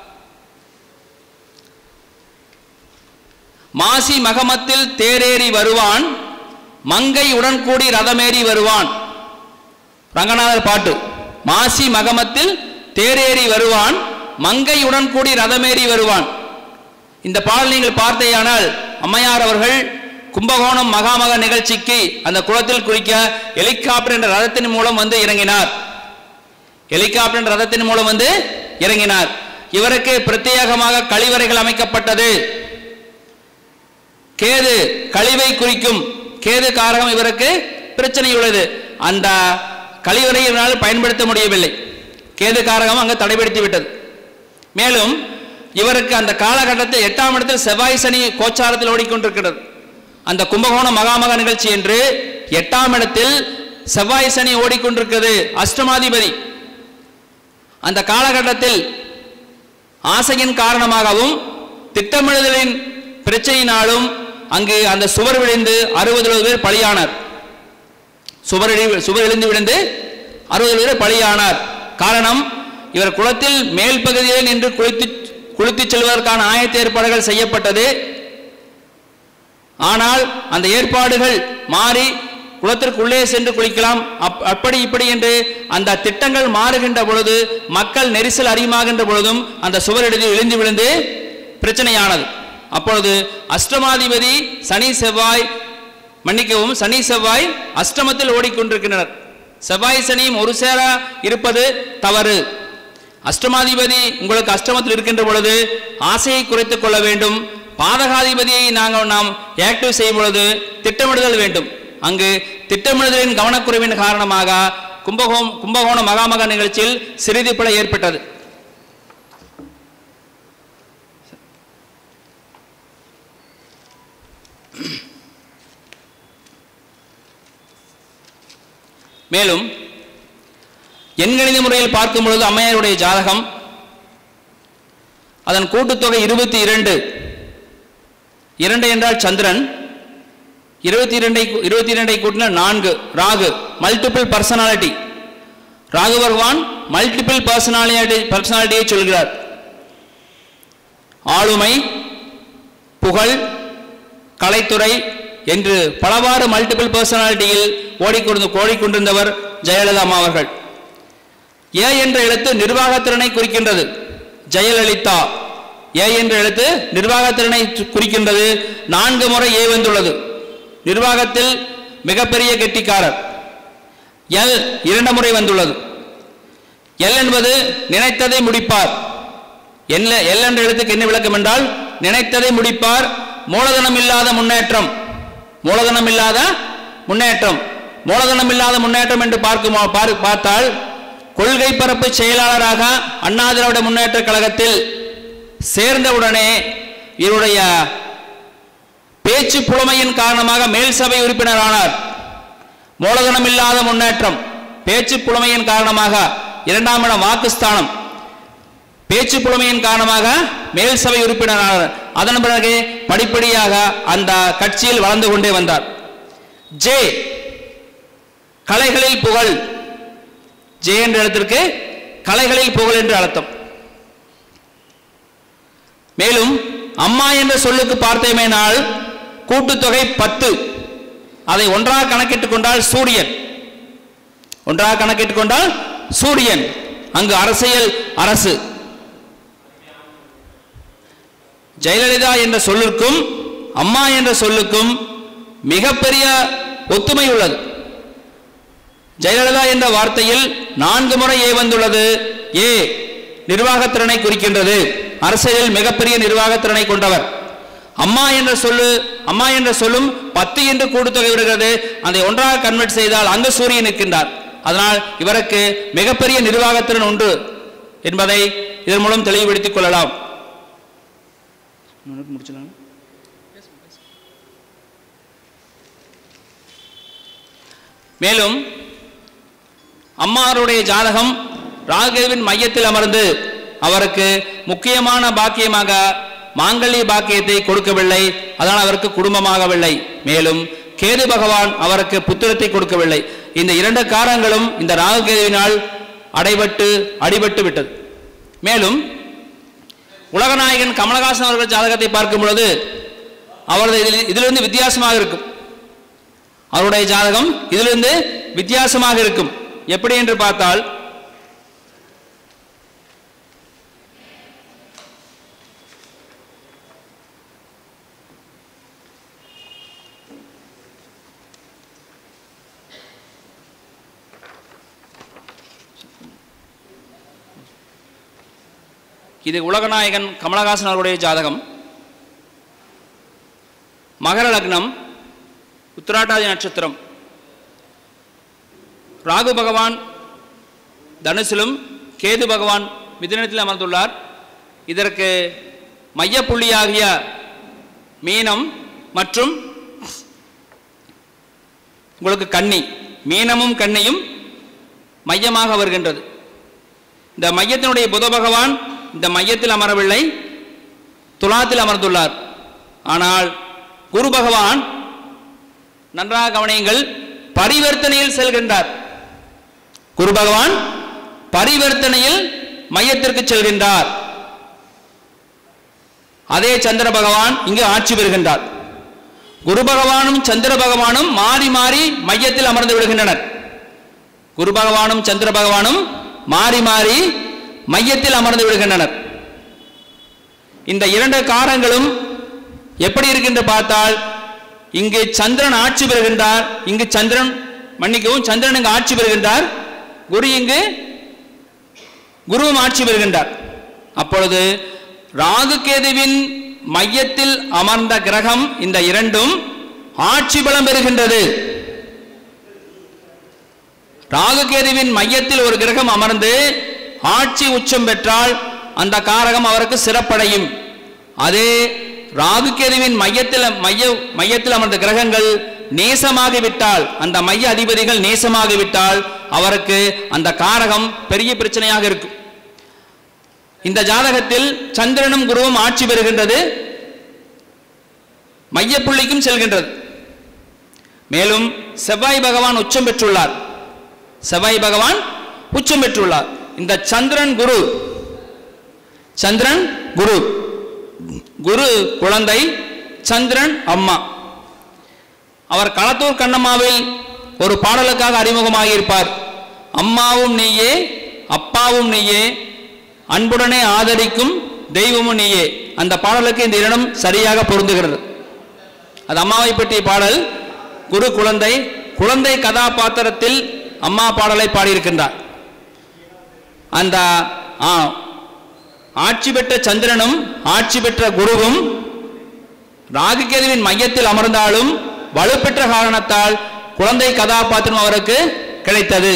மாசி மகமத்தில் தேரேறி வருவான் மங்கை உடன் கூடி ரதமேறி வருவான் ரங்கநாதர் பாட்டு மாசி மகமத்தில் தேரேறி வருவான் மங்கையுடன் கூடி ரதமேறி வருவான் இந்த பாடல் நீங்கள் பார்த்தேயானால் அம்மையார் அவர்கள் கும்பகோணம் மகாமக நிகழ்ச்சிக்கு அந்த குளத்தில் குறிக்க ஹெலிகாப்டர் என்ற ரதத்தின் மூலம் வந்து இறங்கினார் ஹெலிகாப்டர் என்ற ரதத்தின் மூலம் வந்து இறங்கினார் இவருக்கு பிரத்யேகமாக கழிவறைகள் அமைக்கப்பட்டது கேது கழிவை குறிக்கும் கேது காரகம் இவருக்கு பிரச்சனை உள்ளது அந்த கழிவறையினால் பயன்படுத்த முடியவில்லை கேது காரகம் அங்கு தடைபடுத்தி விட்டது மேலும் இவருக்கு அந்த காலகட்டத்தில் எட்டாம் இடத்தில் செவ்வாய் சனி கோச்சாரத்தில் ஓடிக்கொண்டிருக்கிறது அந்த கும்பகோணம் மகாமக நிகழ்ச்சி என்று எட்டாம் இடத்தில் செவ்வாய் சனி ஓடிக்கொண்டிருக்கிறது அஷ்டமாதிபதி அந்த காலகட்டத்தில் ஆசையின் காரணமாகவும் திட்டமிடுதலின் பிரச்சனையினாலும் அங்கு அந்த சுவர் விழுந்து அறுபது பேர் பலியானார் சுவர் இடி- சுவர் எழுந்து விழுந்து அறுபது பேர் பலியானார் காரணம் இவர் குளத்தில் மேல் பகுதியிலே நின்று குளித்து குளித்துச் செல்வதற்கான ஆயத்த ஏற்பாடுகள் செய்யப்பட்டது ஆனால் அந்த ஏற்பாடுகள் மாறி குளத்திற்குள்ளே சென்று குளிக்கலாம் அப்- அப்படி இப்படி என்று அந்த திட்டங்கள் மாறுகின்ற பொழுது மக்கள் நெரிசல் அதிகமாகின்ற பொழுதும் அந்த சுவரிடத்தில் விழுந்து விழுந்து பிரச்சனையானது அப்பொழுது அஷ்டமாதிபதி சனி செவ்வாய் மன்னிக்கவும் சனி செவ்வாய் அஷ்டமத்தில் ஓடிக்கொண்டிருக்கின்றனர் செவ்வாய் சனியும் ஒரு சேர இருப்பது தவறு அஷ்டமாதிபதி உங்களுக்கு அஷ்டமத்தில் இருக்கின்ற பொழுது ஆசையை குறைத்துக் கொள்ள வேண்டும் பாதகாதிபதியை நாங்கள் நாம் ஆக்டிவ் செய்யும் பொழுது திட்டமிடுதல் வேண்டும் அங்கு திட்டமிடுதலின் கவனக்குறைவின் காரணமாக கும்பகோணம் கும்பகோணம் மகாமக நிகழ்ச்சியில் சிறிது பிழை ஏற்பட்டது மேலும் எண்கணித முறையில் பார்க்கும் பொழுது அம்மையாருடைய ஜாதகம் அதன் கூட்டுத்தொகை இருபத்தி இரண்டு இரண்டு என்றால் சந்திரன் இருபத்தி இரண்டை இருபத்தி இரண்டை கூட்டினால் நான்கு ராகு மல்டிபிள் பர்சனாலிட்டி ராகு பகவான் மல்டிபிள் பர்சனாலிட்டி பர்சனாலிட்டியை சொல்கிறார் ஆளுமை புகழ் கலைத்துறை என்று பலவாறு மல்டிபிள் பர்சனாலிட்டியில் ஓடிக்கொண்டு ஓடிக்கொண்டிருந்தவர் ஜெயலலிதா அம்மா அவர்கள் ஏ என்ற எழுத்து நிர்வாகத்திறனை குறிக்கின்றது ஜெயலலிதா ஏ என்ற எழுத்து நிர்வாகத்திறனை சு- குறிக்கின்றது நான்கு முறை ஏ வந்துள்ளது நிர்வாகத்தில் மிகப்பெரிய கெட்டிக்காரர் எல் இரண்டு முறை வந்துள்ளது எல் என்பது நினைத்ததை முடிப்பார் என்ன எல் என்ற எழுத்துக்கு என்ன விளக்கம் என்றால் நினைத்ததை முடிப்பார் மூலதனம் இல்லாத முன்னேற்றம் மூலதனம் இல்லாத முன்னேற்றம் மூலதனம் இல்லாத முன்னேற்றம் என்று பார்க்கும் பார்- பார்த்தால் கொள்கை பரப்பு செயலாளராக அண்ணா திராவிட முன்னேற்ற கழகத்தில் சேர்ந்தவுடனே இவருடைய பேச்சு புலமையின் காரணமாக மேல் சபை உறுப்பினரானார் மூலதனம் இல்லாத முன்னேற்றம் பேச்சு புலமையின் காரணமாக இரண்டாம் இடம் வாக்குஸ்தானம் பேச்சு புலமையின் காரணமாக மேல் சபை உறுப்பினரானார் அதன் பிறகு படிப்படியாக அந்த கட்சியில் வளர்ந்து கொண்டே வந்தார் ஜே கலைகளில் புகழ் ஜே என்ற இடத்திற்கு கலைகளில் புகழ் என்று அர்த்தம் மேலும் அம்மா என்ற சொல்லுக்கு பார்த்தேமேனால் கூட்டுத்தொகை பத்து அதை ஒன்றாக கணக்கிட்டுக் கொண்டால் சூரியன் ஒன்றாக கணக்கிட்டுக் கொண்டால் சூரியன் அங்கு அரசியல் அரசு ஜெயலலிதா என்ற சொல்லுக்கும் அம்மா என்ற சொல்லுக்கும் மிகப்பெரிய ஒத்துமை உள்ளது ஜெயலலிதா என்ற வார்த்தையில் நான்கு முறை ஏ வந்துள்ளது ஏ நிர்வாகத்திறனை குறிக்கின்றது அரசியலில் மிகப்பெரிய நிர்வாகத்திறனை கொண்டவர் அம்மா என்ற சொல்லு அம்மா என்ற சொல்லும் பத்து என்று கூட்டுத்தொகை விடுகிறது அதை ஒன்றாக கன்வெர்ட் செய்தால் அங்கு சூரியன் நிற்கின்றார் அதனால் இவருக்கு மிகப்பெரிய நிர்வாகத்திறன் உண்டு என்பதை இதன் மூலம் தெளிவுபடுத்திக் கொள்ளலாம் முடிச்சலாம் மேலும் அம்மாருடைய ஜாதகம் ராகுவின் மையத்தில் அமர்ந்து அவருக்கு முக்கியமான பாக்கியமாக மாங்கல்ய பாக்கியத்தை கொடுக்கவில்லை அதனால் அவருக்கு குடும்பமாகவில்லை மேலும் கேது பகவான் அவருக்கு புத்திரத்தை கொடுக்கவில்லை இந்த இரண்டு காரணங்களும் இந்த ராகு கேதுவினால் அடைபட்டு அடிபட்டு விட்டது மேலும் உலகநாயகன் கமலஹாசன் அவர்கள் ஜாதகத்தை பார்க்கும் பொழுது அவரது இதில் இதிலிருந்து வித்தியாசமாக இருக்கும் அவருடைய ஜாதகம் இதிலிருந்து வித்தியாசமாக இருக்கும் எப்படி என்று பார்த்தால் இது உலகநாயகன் கமலஹாசன் அவருடைய ஜாதகம் மகர லக்னம் உத்திராட்டாதி நட்சத்திரம் ராகு பகவான் தனுசிலும் கேது பகவான் மிதுனத்தில் அமர்ந்துள்ளார் இதற்கு மையப்புள்ளியாகிய மீனம் மற்றும் உங்களுக்கு கன்னி மீனமும் கன்னியும் மையமாக வருகின்றது இந்த மையத்தினுடைய புத பகவான் இந்த மையத்தில் அமரவில்லை துலாத்தில் அமர்ந்துள்ளார் ஆனால் குரு பகவான் நன்றாக கவனியுங்கள் பரிவர்த்தனையில் செல்கின்றார் குரு பகவான் பரிவர்த்தனையில் மையத்திற்கு செல்கின்றார் அதே சந்திர பகவான் இங்கு ஆட்சி பெறுகின்றார் குரு பகவானும் சந்திர பகவானும் மாறி மாறி மையத்தில் அமர்ந்து விடுகின்றனர் குரு பகவானும் சந்திர பகவானும் மாறி மாறி மையத்தில் அமர்ந்து விடுகின்றனர் இந்த இரண்டு காரங்களும் எப்படி இருக்கின்ற பார்த்தால் இங்கு சந்திரன் ஆட்சி பெறுகின்றார் இங்கு சந்திரன் மன்னிக்கவும் சந்திரன் இங்கு ஆட்சி பெறுகின்றார் குரு இங்கு குருவும் ஆட்சி பெறுகின்றார் அப்பொழுது ராகு கேதுவின் மையத்தில் அமர்ந்த கிரகம் இந்த இரண்டும் ஆட்சி பலம் பெறுகின்றது ராகு கேதுவின் மையத்தில் ஒரு கிரகம் அமர்ந்து ஆட்சி உச்சம் பெற்றால் அந்த காரகம் அவருக்கு சிறப்படையும் அதே ராகு கேதுவின் மையத்தில் மைய மையத்தில் அமர்ந்த கிரகங்கள் நேசமாகிவிட்டால் அந்த மைய அதிபதிகள் நேசமாகிவிட்டால் அவருக்கு அந்த காரகம் பெரிய பிரச்சனையாக இருக்கும் இந்த ஜாதகத்தில் சந்திரனும் குருவும் ஆட்சி பெறுகின்றது மையப்புள்ளிக்கும் செல்கின்றது மேலும் செவ்வாய் பகவான் உச்சம் பெற்றுள்ளார் செவ்வாய் பகவான் உச்சம் பெற்றுள்ளார் இந்த சந்திரன் குரு சந்திரன் குரு குரு குழந்தை சந்திரன் அம்மா அவர் களத்தூர் கண்ணம்மாவில் ஒரு பாடலுக்காக அறிமுகமாகி இருப்பார் அம்மாவும் நீயே அப்பாவும் நீயே அன்புடனே ஆதரிக்கும் தெய்வமும் நீயே அந்த பாடலுக்கு இந்த இடம் சரியாக பொருந்துகிறது அது அம்மாவை பற்றிய பாடல் குரு குழந்தை குழந்தை கதாபாத்திரத்தில் அம்மா பாடலை பாடியிருக்கின்றார் அந்த ஆ, ஆட்சி பெற்ற சந்திரனும் ஆட்சி பெற்ற குருவும் ராகுகேதுவின் மையத்தில் அமர்ந்தாலும் வலுப்பெற்ற காரணத்தால் குழந்தை கதாபாத்திரம் அவருக்கு கிடைத்தது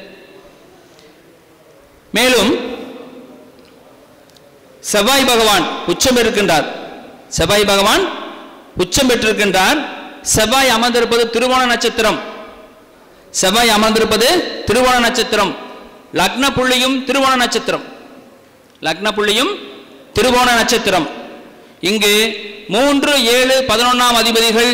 மேலும் செவ்வாய் பகவான் உச்சம் இருக்கின்றார் செவ்வாய் பகவான் உச்சம் பெற்றிருக்கின்றார் செவ்வாய் அமர்ந்திருப்பது திருவோண நட்சத்திரம் செவ்வாய் அமர்ந்திருப்பது திருவோண நட்சத்திரம் லக்ன புள்ளியும் திருவோண நட்சத்திரம் லக்ன புள்ளியும் திருவோண நட்சத்திரம் இங்கு மூன்று ஏழு பதினொன்னாம் அதிபதிகள்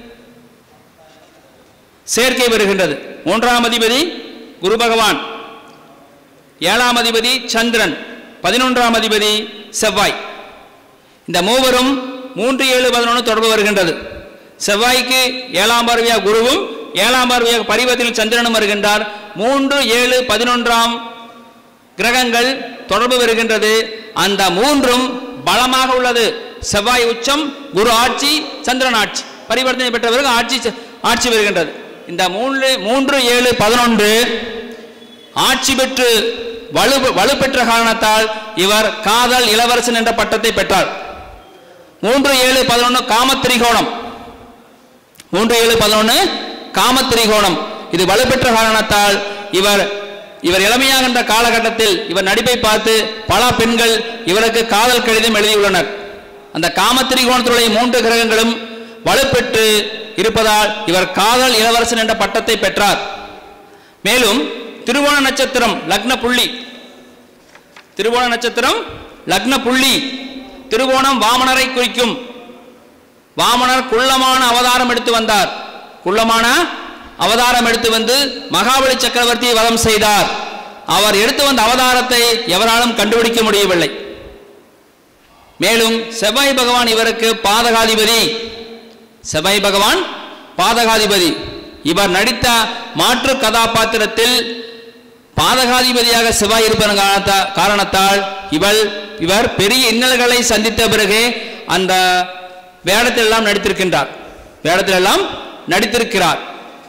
சேர்க்கை வருகின்றது மூன்றாம் அதிபதி குரு பகவான் ஏழாம் அதிபதி சந்திரன் பதினொன்றாம் அதிபதி செவ்வாய் இந்த மூவரும் மூன்று ஏழு பதினொன்று தொடர்பு வருகின்றது செவ்வாய்க்கு ஏழாம் பார்வையாக குருவும் ஏழாம் பார்வையாக பரிவத்தில் சந்திரனும் வருகின்றார் மூன்று ஏழு பதினொன்றாம் கிரகங்கள் தொடர்பு வருகின்றது அந்த மூன்றும் பலமாக உள்ளது செவ்வாய் உச்சம் குரு ஆட்சி சந்திரன் ஆட்சி பரிவர்த்தனை பெற்ற பிறகு ஆட்சி ஆட்சி வருகின்றது இந்த மூன்று மூன்று ஏழு பதினொன்று ஆட்சி பெற்று வலு வலுப்பெற்ற காரணத்தால் இவர் காதல் இளவரசன் என்ற பட்டத்தை பெற்றார் மூன்று ஏழு பதினொன்று காமத்திரிகோணம் மூன்று ஏழு பதினொன்று காமத்திரிகோணம் இது வலுப்பெற்ற காரணத்தால் இவர் இவர் இளமையாக இருந்த காலகட்டத்தில் இவர் நடிப்பை பார்த்து பல பெண்கள் இவருக்கு காதல் கடிதம் எழுதியுள்ளனர் அந்த காமத்திரிகோணத்தினுடைய மூன்று கிரகங்களும் வலுப்பெற்று இருப்பதால் இவர் காதல் இளவரசன் என்ற பட்டத்தை பெற்றார் மேலும் திருவோண நட்சத்திரம் லக்ன புள்ளி திருவோண நட்சத்திரம் லக்ன புள்ளி திருவோணம் வாமனரை குறிக்கும் வாமனர் குள்ளமான அவதாரம் எடுத்து வந்தார் குள்ளமான அவதாரம் எடுத்து வந்து மகாபலி சக்கரவர்த்தியை வதம் செய்தார் அவர் எடுத்து வந்த அவதாரத்தை எவராலும் கண்டுபிடிக்க முடியவில்லை மேலும் செவ்வாய் பகவான் இவருக்கு பாதகாதிபதி செவ்வாய் பகவான் பாதகாதிபதி இவர் நடித்த மாற்று கதாபாத்திரத்தில் பாதகாதிபதியாக செவ்வாய் இருப்பதன் காரணத்தா- காரணத்தால் இவள் இவர் பெரிய இன்னல்களை சந்தித்த பிறகு அந்த வேடத்தில் எல்லாம் நடித்திருக்கின்றார் வேடத்தில் எல்லாம் நடித்திருக்கிறார்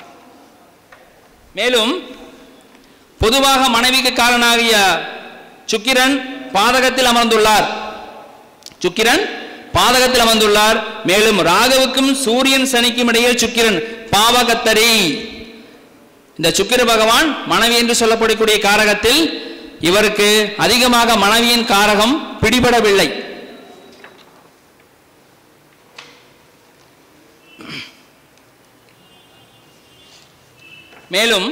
மேலும் பொதுவாக மனைவிக்கு காரணாகிய சுக்கிரன் பாதகத்தில் அமர்ந்துள்ளார் சுக்கிரன் பாதகத்தில் அமர்ந்துள்ளார் மேலும் ராகவுக்கும் சூரியன் சனிக்கும் இடையே சுக்கிரன் பாவகத்தரி இந்த சுக்கிர பகவான் மனைவி என்று சொல்லப்படக்கூடிய காரகத்தில் இவருக்கு அதிகமாக மனைவியின் காரகம் பிடிபடவில்லை மேலும்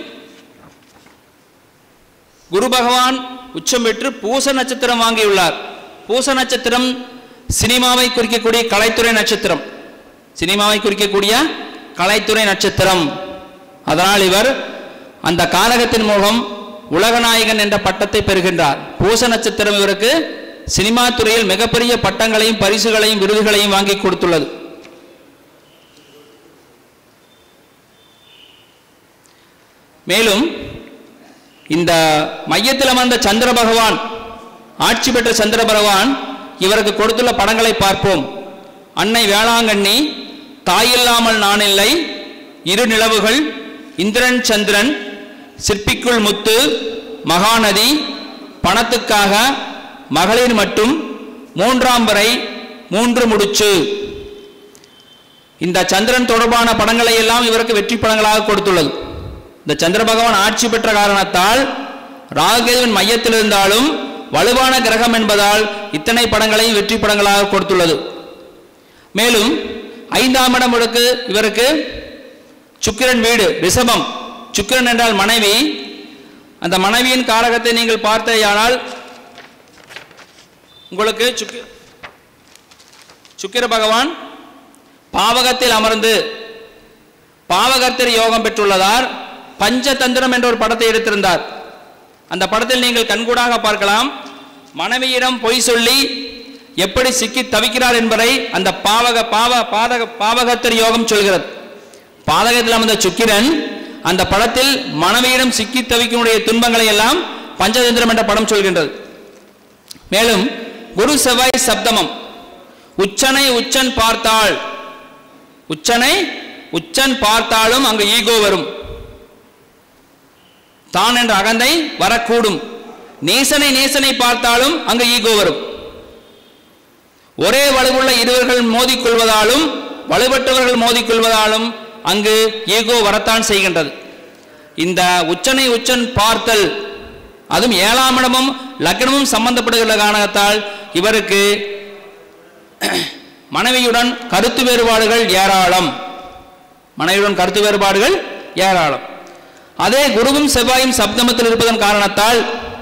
குரு பகவான் உச்சம் பெற்று பூச நட்சத்திரம் வாங்கியுள்ளார் பூச நட்சத்திரம் சினிமாவை குறிக்கக்கூடிய கலைத்துறை நட்சத்திரம் சினிமாவை குறிக்கக்கூடிய கலைத்துறை நட்சத்திரம் அதனால் இவர் அந்த காரகத்தின் மூலம் உலகநாயகன் என்ற பட்டத்தை பெறுகின்றார் பூச நட்சத்திரம் இவருக்கு சினிமா துறையில் மிகப்பெரிய பட்டங்களையும் பரிசுகளையும் விருதுகளையும் வாங்கி கொடுத்துள்ளது மேலும் இந்த மையத்தில் அமர்ந்த சந்திர பகவான் ஆட்சி பெற்ற சந்திர பகவான் இவருக்கு கொடுத்துள்ள படங்களை பார்ப்போம் அன்னை வேளாங்கண்ணி தாயில்லாமல் நான் இல்லை இரு நிலவுகள் இந்திரன் சந்திரன் சிற்பிக்குள் முத்து மகாநதி பணத்துக்காக மகளிர் மட்டும் மூன்றாம் வரை மூன்று முடிச்சு இந்த சந்திரன் தொடர்பான படங்களை எல்லாம் இவருக்கு வெற்றி படங்களாக கொடுத்துள்ளது இந்த சந்திர பகவான் ஆட்சி பெற்ற காரணத்தால் ராகுகேதுவின் மையத்தில் இருந்தாலும் வலுவான கிரகம் என்பதால் இத்தனை படங்களையும் வெற்றி படங்களாக கொடுத்துள்ளது மேலும் ஐந்தாம் இடம் இவருக்கு இவருக்கு சுக்கிரன் வீடு ரிஷபம் சுக்கிரன் என்றால் மனைவி அந்த மனைவியின் காரகத்தை நீங்கள் பார்த்தேயானால் உங்களுக்கு சுக்கி சுக்கிர பகவான் பாவகத்தில் அமர்ந்து பாவகர்த்தர் யோகம் பெற்றுள்ளதார் பஞ்சதந்திரம் என்ற ஒரு படத்தை எடுத்திருந்தார் அந்த படத்தில் நீங்கள் கண்கூடாக பார்க்கலாம் மனைவியிடம் பொய் சொல்லி எப்படி சிக்கி தவிக்கிறார் என்பதை அந்த பாவக பாவ பாதக பாவகத்தர் யோகம் சொல்கிறது பாதகத்தில் அமர்ந்த சுக்கிரன் அந்த படத்தில் மனைவியிடம் சிக்கி தவிக்கக்கூடிய துன்பங்களை எல்லாம் பஞ்சதந்திரம் என்ற படம் சொல்கின்றது மேலும் குரு செவ்வாய் சப்தமம் உச்சனை உச்சன் பார்த்தால் உச்சனை உச்சன் பார்த்தாலும் அங்கு ஈகோ வரும் தான் என்ற அகந்தை வரக்கூடும் நேசனை நேசனை பார்த்தாலும் அங்கு ஈகோ வரும் ஒரே வலுவுள்ள இருவர்கள் மோதிக்கொள்வதாலும் வலுப்பட்டவர்கள் மோதிக்கொள்வதாலும் அங்கு ஈகோ வரத்தான் செய்கின்றது இந்த உச்சனை உச்சன் பார்த்தல் அதுவும் ஏழாம் இடமும் லக்னமும் சம்பந்தப்படுகிற காரணத்தால் இவருக்கு மனைவியுடன் கருத்து வேறுபாடுகள் ஏராளம் மனைவியுடன் கருத்து வேறுபாடுகள் ஏராளம் அதே குருவும் செவ்வாயும் சப்தமத்தில் இருப்பதன் காரணத்தால்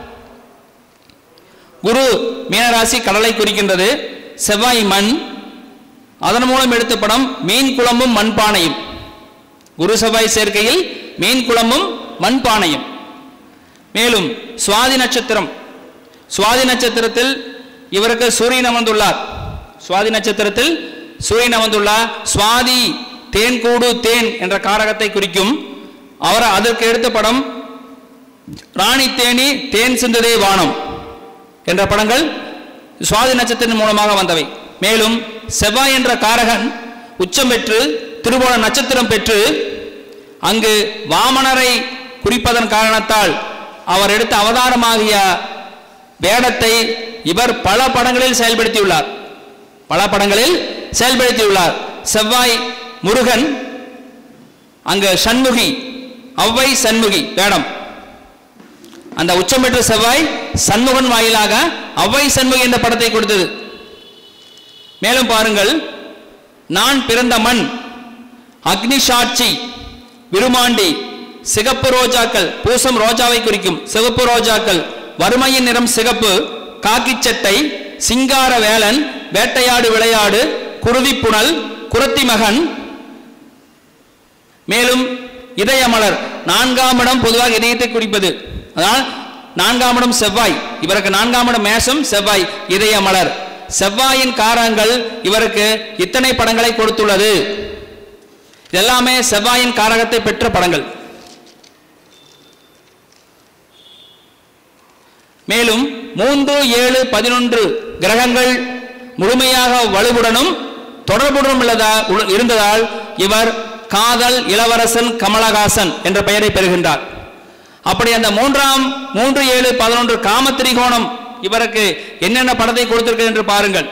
குரு மீனராசி கடலை குறிக்கின்றது செவ்வாய் மண் அதன் மூலம் எடுத்த படம் மீன் குழம்பும் மண்பானையும் குரு செவ்வாய் சேர்க்கையில் மீன் குழம்பும் மண்பானையும் மேலும் சுவாதி நட்சத்திரம் சுவாதி நட்சத்திரத்தில் இவருக்கு சூரியன் அமர்ந்துள்ளார் சுவாதி நட்சத்திரத்தில் சூரியன் அமர்ந்துள்ளார் சுவாதி தேன் கூடு தேன் என்ற காரகத்தை குறிக்கும் அவர் அதற்கு எடுத்த படம் ராணி தேனி தேன் சிந்ததே வானம் என்ற படங்கள் சுவாதி நட்சத்திரத்தின் மூலமாக வந்தவை மேலும் செவ்வாய் என்ற காரகன் உச்சம் பெற்று திருவோண நட்சத்திரம் பெற்று அங்கு வாமனரை குறிப்பதன் காரணத்தால் அவர் எடுத்த அவதாரமாகிய வேடத்தை இவர் பல படங்களில் செயல்படுத்தியுள்ளார் பல படங்களில் செயல்படுத்தியுள்ளார் செவ்வாய் முருகன் அங்கு சண்முகி அவ்வை சண்முகி வேடம் அந்த உச்சம் பெற்ற செவ்வாய் சண்முகன் வாயிலாக அவ்வை சண்முகி என்ற படத்தை கொடுத்தது மேலும் பாருங்கள் நான் பிறந்த மண் அக்னி சாட்சி விருமாண்டி சிகப்பு ரோஜாக்கள் பூசம் ரோஜாவை குறிக்கும் சிவப்பு ரோஜாக்கள் வறுமையின் நிறம் சிகப்பு காக்கி சட்டை சிங்கார வேலன் வேட்டையாடு விளையாடு குருதி புனல் குரத்தி மகன் மேலும் இதயமலர் நான்காம் இடம் பொதுவாக இதயத்தை குறிப்பது அதான் நான்காம் இடம் செவ்வாய் இவருக்கு நான்காம் இடம் மேஷம் செவ்வாய் இதயமலர் செவ்வாயின் காரகங்கள் இவருக்கு இத்தனை படங்களை கொடுத்துள்ளது எல்லாமே செவ்வாயின் காரகத்தை பெற்ற படங்கள் மேலும் மூன்று ஏழு பதினொன்று கிரகங்கள் முழுமையாக வலுவுடனும் தொடர்புடனும் உள்ளதா- உள்ள- இருந்ததால் இவர் காதல் இளவரசன் கமலஹாசன் என்ற பெயரை பெறுகின்றார் அப்படி அந்த மூன்றாம் மூன்று ஏழு பதினொன்று காம திரிகோணம் இவருக்கு என்னென்ன படத்தை கொடுத்திருக்கு என்று பாருங்கள்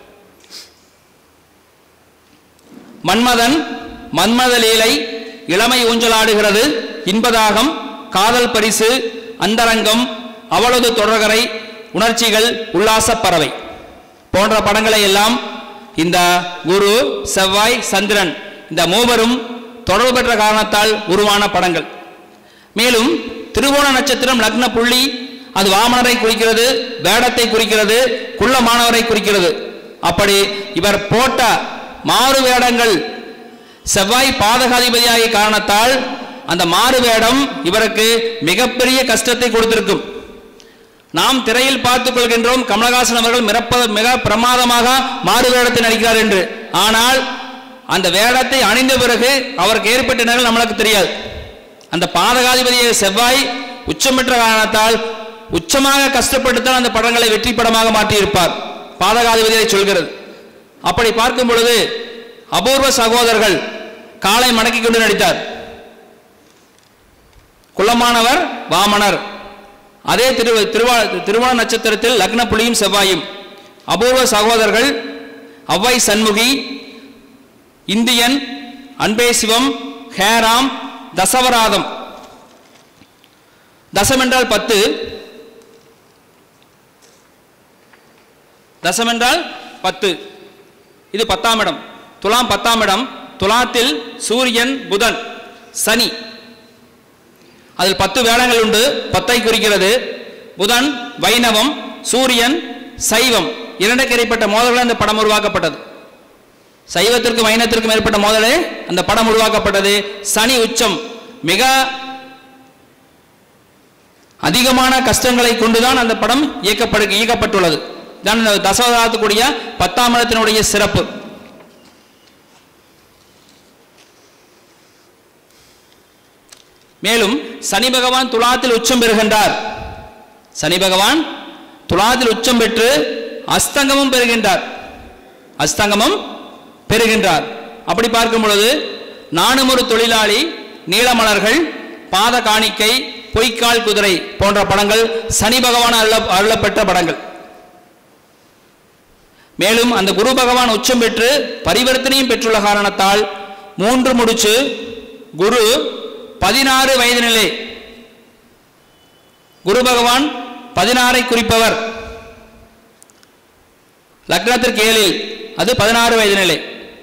மன்மதன் மன்மத லீலை இளமை ஊஞ்சலாடுகிறது இன்பதாகம் காதல் பரிசு அந்தரங்கம் அவளது தொடர்கரை உணர்ச்சிகள் உல்லாசப் பறவை போன்ற படங்களை எல்லாம் இந்த குரு செவ்வாய் சந்திரன் இந்த மூவரும் தொடர்பு பெற்ற காரணத்தால் உருவான படங்கள் மேலும் திருவோண நட்சத்திரம் லக்ன புள்ளி அது வாமனரை குறிக்கிறது வேடத்தை குறிக்கிறது குள்ள மாணவரை குறிக்கிறது அப்படி இவர் போட்ட மாறு வேடங்கள் செவ்வாய் பாதகாதிபதியாகிய காரணத்தால் அந்த மாறு வேடம் இவருக்கு மிகப்பெரிய கஷ்டத்தை கொடுத்திருக்கும் நாம் திரையில் பார்த்துக் கொள்கின்றோம் கமலஹாசன் அவர்கள் மிரப்ப மிக பிரமாதமாக மாறு வேடத்தை நடிக்கிறார் என்று ஆனால் அந்த வேடத்தை அணிந்த பிறகு அவருக்கு ஏற்பட்ட நிலை நம்மளுக்கு தெரியாது அந்த பாதகாதிபதியை செவ்வாய் உச்சம் பெற்ற காரணத்தால் உச்சமாக கஷ்டப்பட்டுத்தான் அந்த படங்களை வெற்றி படமாக மாற்றியிருப்பார் பாதகாதிபதியை சொல்கிறது அப்படி பார்க்கும் பொழுது அபூர்வ சகோதரர்கள் காலை மடக்கி கொண்டு நடித்தார் குள்ளமானவர் வாமனர் அதே திரு திருவா திருவோண நட்சத்திரத்தில் லக்ன புலியும் செவ்வாயும் அபூர்வ சகோதரர்கள் அவ்வை சண்முகி இந்தியன் அன்பே சிவம் ஹேராம் தசவராதம் தசம் என்றால் பத்து தசம் என்றால் பத்து இது பத்தாம் இடம் துலாம் பத்தாம் இடம் துலாத்தில் சூரியன் புதன் சனி அதில் பத்து வேளங்கள் உண்டு பத்தை குறிக்கிறது புதன் வைணவம் சூரியன் சைவம் இரண்டுக்கு இடைப்பட்ட மோதல்கள் அந்த படம் உருவாக்கப்பட்டது சைவத்திற்கு வைணத்திற்கும் ஏற்பட்ட மோதலே அந்த படம் உருவாக்கப்பட்டது சனி உச்சம் மிக அதிகமான கஷ்டங்களை கொண்டுதான் அந்த படம் இயக்கப்படு இயக்கப்பட்டுள்ளது தான் இந்த தசவதாரத்துக்குரிய பத்தாம் இடத்தினுடைய சிறப்பு மேலும் சனி பகவான் துலாத்தில் உச்சம் பெறுகின்றார் சனி பகவான் துலாத்தில் உச்சம் பெற்று அஸ்தங்கமும் பெறுகின்றார் அஸ்தங்கமும் பெறுகின்றார் அப்படி பார்க்கும் பொழுது நானும் ஒரு தொழிலாளி நீலமலர்கள் பாத காணிக்கை பொய்க்கால் குதிரை போன்ற படங்கள் சனி பகவான் அருள அருளப்பெற்ற படங்கள் மேலும் அந்த குரு பகவான் உச்சம் பெற்று பரிவர்த்தனையும் பெற்றுள்ள காரணத்தால் மூன்று முடிச்சு குரு பதினாறு வயது நிலை குரு பகவான் பதினாறை குறிப்பவர் லக்னத்திற்கு ஏழில் அது பதினாறு வயது நிலை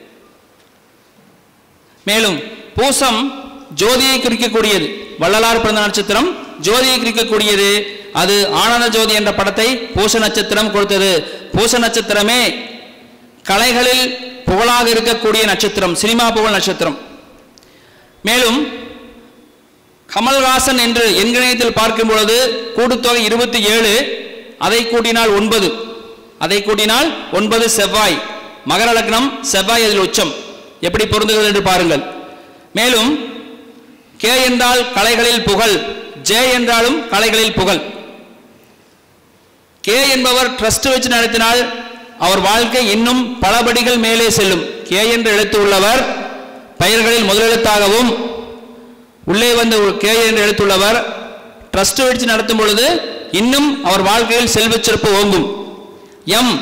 மேலும் பூசம் ஜோதியை குறிக்கக்கூடியது வள்ளலார் பிறந்த நட்சத்திரம் ஜோதியை குறிக்கக்கூடியது அது ஆனந்த ஜோதி என்ற படத்தை பூச நட்சத்திரம் கொடுத்தது பூச நட்சத்திரமே கலைகளில் புகழாக இருக்கக்கூடிய நட்சத்திரம் சினிமா புகழ் நட்சத்திரம் மேலும் கமல்ஹாசன் என்று எண்கணியத்தில் பார்க்கும் பொழுது கூட்டுத்தொகை இருபத்தி ஏழு அதை கூட்டினால் ஒன்பது அதை கூட்டினால் ஒன்பது செவ்வாய் மகர லக்னம் செவ்வாய் அதில் உச்சம் எப்படி பொருந்துகிறது என்று பாருங்கள் மேலும் கே என்றால் கலைகளில் புகழ் ஜே என்றாலும் கலைகளில் புகழ் கே என்பவர் ட்ரஸ்ட் வச்சு நடத்தினால் அவர் வாழ்க்கை இன்னும் பல படிகள் மேலே செல்லும் கே என்று எழுத்து உள்ளவர் பெயர்களில் முதலெழுத்தாகவும் உள்ளே வந்த ஒரு கே என்று எழுத்துள்ளவர் ட்ரஸ்ட் வச்சு நடத்தும் பொழுது இன்னும் அவர் வாழ்க்கையில் செல்வச் சிறப்பு ஓங்கும் எம்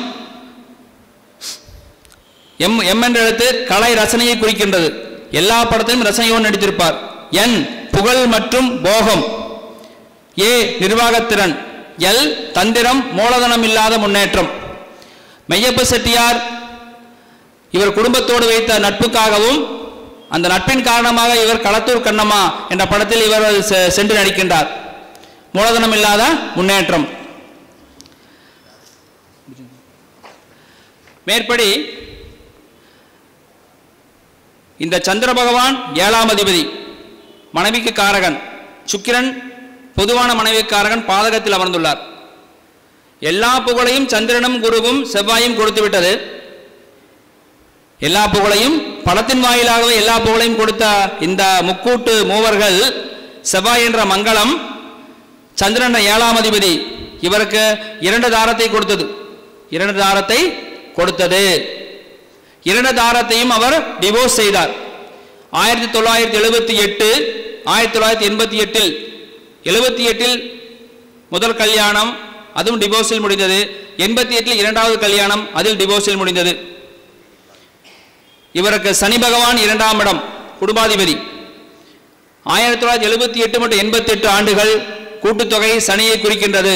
எம் எம் என்ற எழுத்து கலை ரசனையை குறிக்கின்றது எல்லா படத்திலும் ரசனையோடு நடித்திருப்பார் என் புகழ் மற்றும் போகம் ஏ நிர்வாகத்திறன் எல் தந்திரம் மூலதனம் இல்லாத முன்னேற்றம் மெய்யப்ப செட்டியார் இவர் குடும்பத்தோடு வைத்த நட்புக்காகவும் அந்த நட்பின் காரணமாக இவர் களத்தூர் கண்ணம்மா என்ற படத்தில் இவர் செ- சென்று நடிக்கின்றார் மூலதனம் இல்லாத முன்னேற்றம் மேற்படி இந்த சந்திர பகவான் ஏழாம் அதிபதி மனைவிக்கு காரகன் சுக்கிரன் பொதுவான மனைவி காரகன் பாதகத்தில் அமர்ந்துள்ளார் எல்லா புகழையும் சந்திரனும் குருவும் செவ்வாயும் கொடுத்து விட்டது எல்லா புகழையும் படத்தின் வாயிலாகவே எல்லா புகழையும் கொடுத்த இந்த முக்கூட்டு மூவர்கள் செவ்வாய் என்ற மங்களம் சந்திரன் என்ற ஏழாம் அதிபதி இவருக்கு இரண்டு தாரத்தை கொடுத்தது இரண்டு தாரத்தை கொடுத்தது இரண்டு தாரத்தையும் அவர் டிவோர்ஸ் செய்தார் ஆயிரத்தி தொள்ளாயிரத்தி எழுபத்தி எட்டு ஆயிரத்தி தொள்ளாயிரத்தி எண்பத்தி எட்டில் எழுபத்தி எட்டில் முதல் கல்யாணம் அதுவும் டிவோர்ஸில் முடிந்தது எண்பத்தி எட்டில் இரண்டாவது கல்யாணம் அதில் டிவோர்ஸில் முடிந்தது இவருக்கு சனி பகவான் இரண்டாம் இடம் குடும்பாதிபதி ஆயிரத்தி தொள்ளாயிரத்தி எழுபத்தி எட்டு மற்றும் எண்பத்தி எட்டு ஆண்டுகள் கூட்டுத்தொகை சனியை குறிக்கின்றது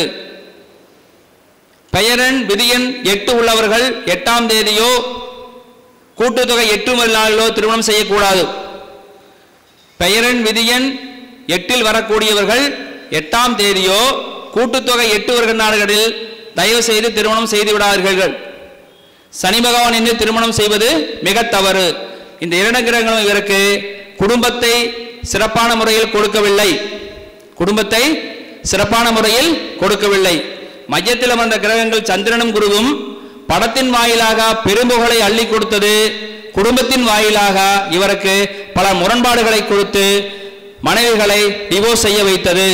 பெயரன் விதியன் எட்டு உள்ளவர்கள் எட்டாம் தேதியோ கூட்டுத்தொகை எட்டு நாளிலோ திருமணம் செய்யக்கூடாது பெயரன் விதியன் எட்டில் வரக்கூடியவர்கள் எட்டாம் தேதியோ கூட்டுத்தொகை எட்டு வருகிற நாடுகளில் தயவு செய்து திருமணம் செய்து விடாதீர்கள் சனி பகவான் என்று திருமணம் செய்வது மிக தவறு இந்த இரண்டு கிரகங்களும் இவருக்கு குடும்பத்தை சிறப்பான முறையில் கொடுக்கவில்லை குடும்பத்தை சிறப்பான முறையில் கொடுக்கவில்லை மையத்தில் அமர்ந்த கிரகங்கள் சந்திரனும் குருவும் படத்தின் வாயிலாக பெரும்புகளை அள்ளி கொடுத்தது குடும்பத்தின் வாயிலாக இவருக்கு பல முரண்பாடுகளை கொடுத்து மனைவிகளை டிவோர்ஸ் செய்ய வைத்தது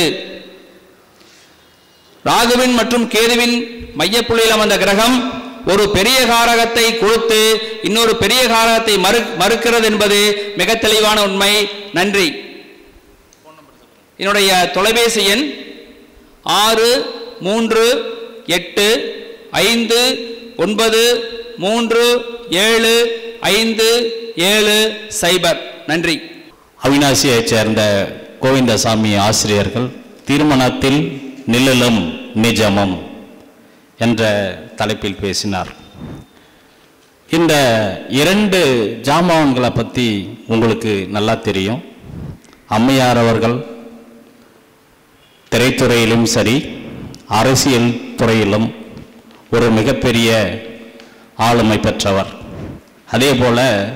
ராகுவின் மற்றும் கேதுவின் மையப்புள்ளியில் அமர்ந்த கிரகம் ஒரு பெரிய காரகத்தை கொடுத்து இன்னொரு பெரிய காரகத்தை மறு மறுக்கிறது என்பது மிக தெளிவான உண்மை நன்றி என்னுடைய தொலைபேசி எண் ஆறு மூன்று எட்டு ஐந்து ஒன்பது மூன்று ஏழு ஐந்து ஏழு சைபர் நன்றி அவினாசியைச் சேர்ந்த கோவிந்தசாமி ஆசிரியர்கள் திருமணத்தில் நிழலும் நிஜமும் என்ற தலைப்பில் பேசினார் இந்த இரண்டு ஜாமான்களை பற்றி உங்களுக்கு நல்லா தெரியும் அம்மையார் அவர்கள் திரைத்துறையிலும் சரி அரசியல் துறையிலும் ஒரு மிகப்பெரிய ஆளுமை பெற்றவர் அதே போல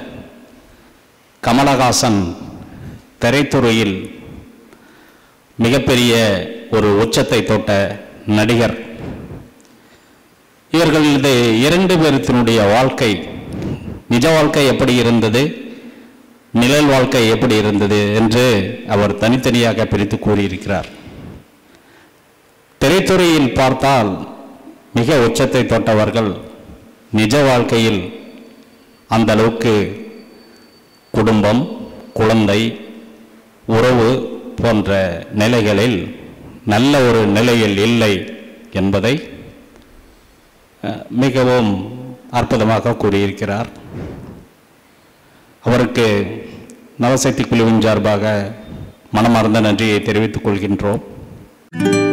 கமலஹாசன் திரைத்துறையில் மிகப்பெரிய ஒரு உச்சத்தை தொட்ட நடிகர் இவர்களது இரண்டு பேர்த்தினுடைய வாழ்க்கை நிஜ வாழ்க்கை எப்படி இருந்தது நிழல் வாழ்க்கை எப்படி இருந்தது என்று அவர் தனித்தனியாக பிரித்து கூறியிருக்கிறார் திரைத்துறையில் பார்த்தால் மிக உச்சத்தை தொட்டவர்கள் நிஜ வாழ்க்கையில் அந்த அளவுக்கு குடும்பம் குழந்தை உறவு போன்ற நிலைகளில் நல்ல ஒரு நிலையில் இல்லை என்பதை அஹ், மிகவும் அற்புதமாக கூறியிருக்கிறார் அவருக்கு நவசக்தி குழுவின் சார்பாக மனமார்ந்த நன்றியை தெரிவித்துக் கொள்கின்றோம்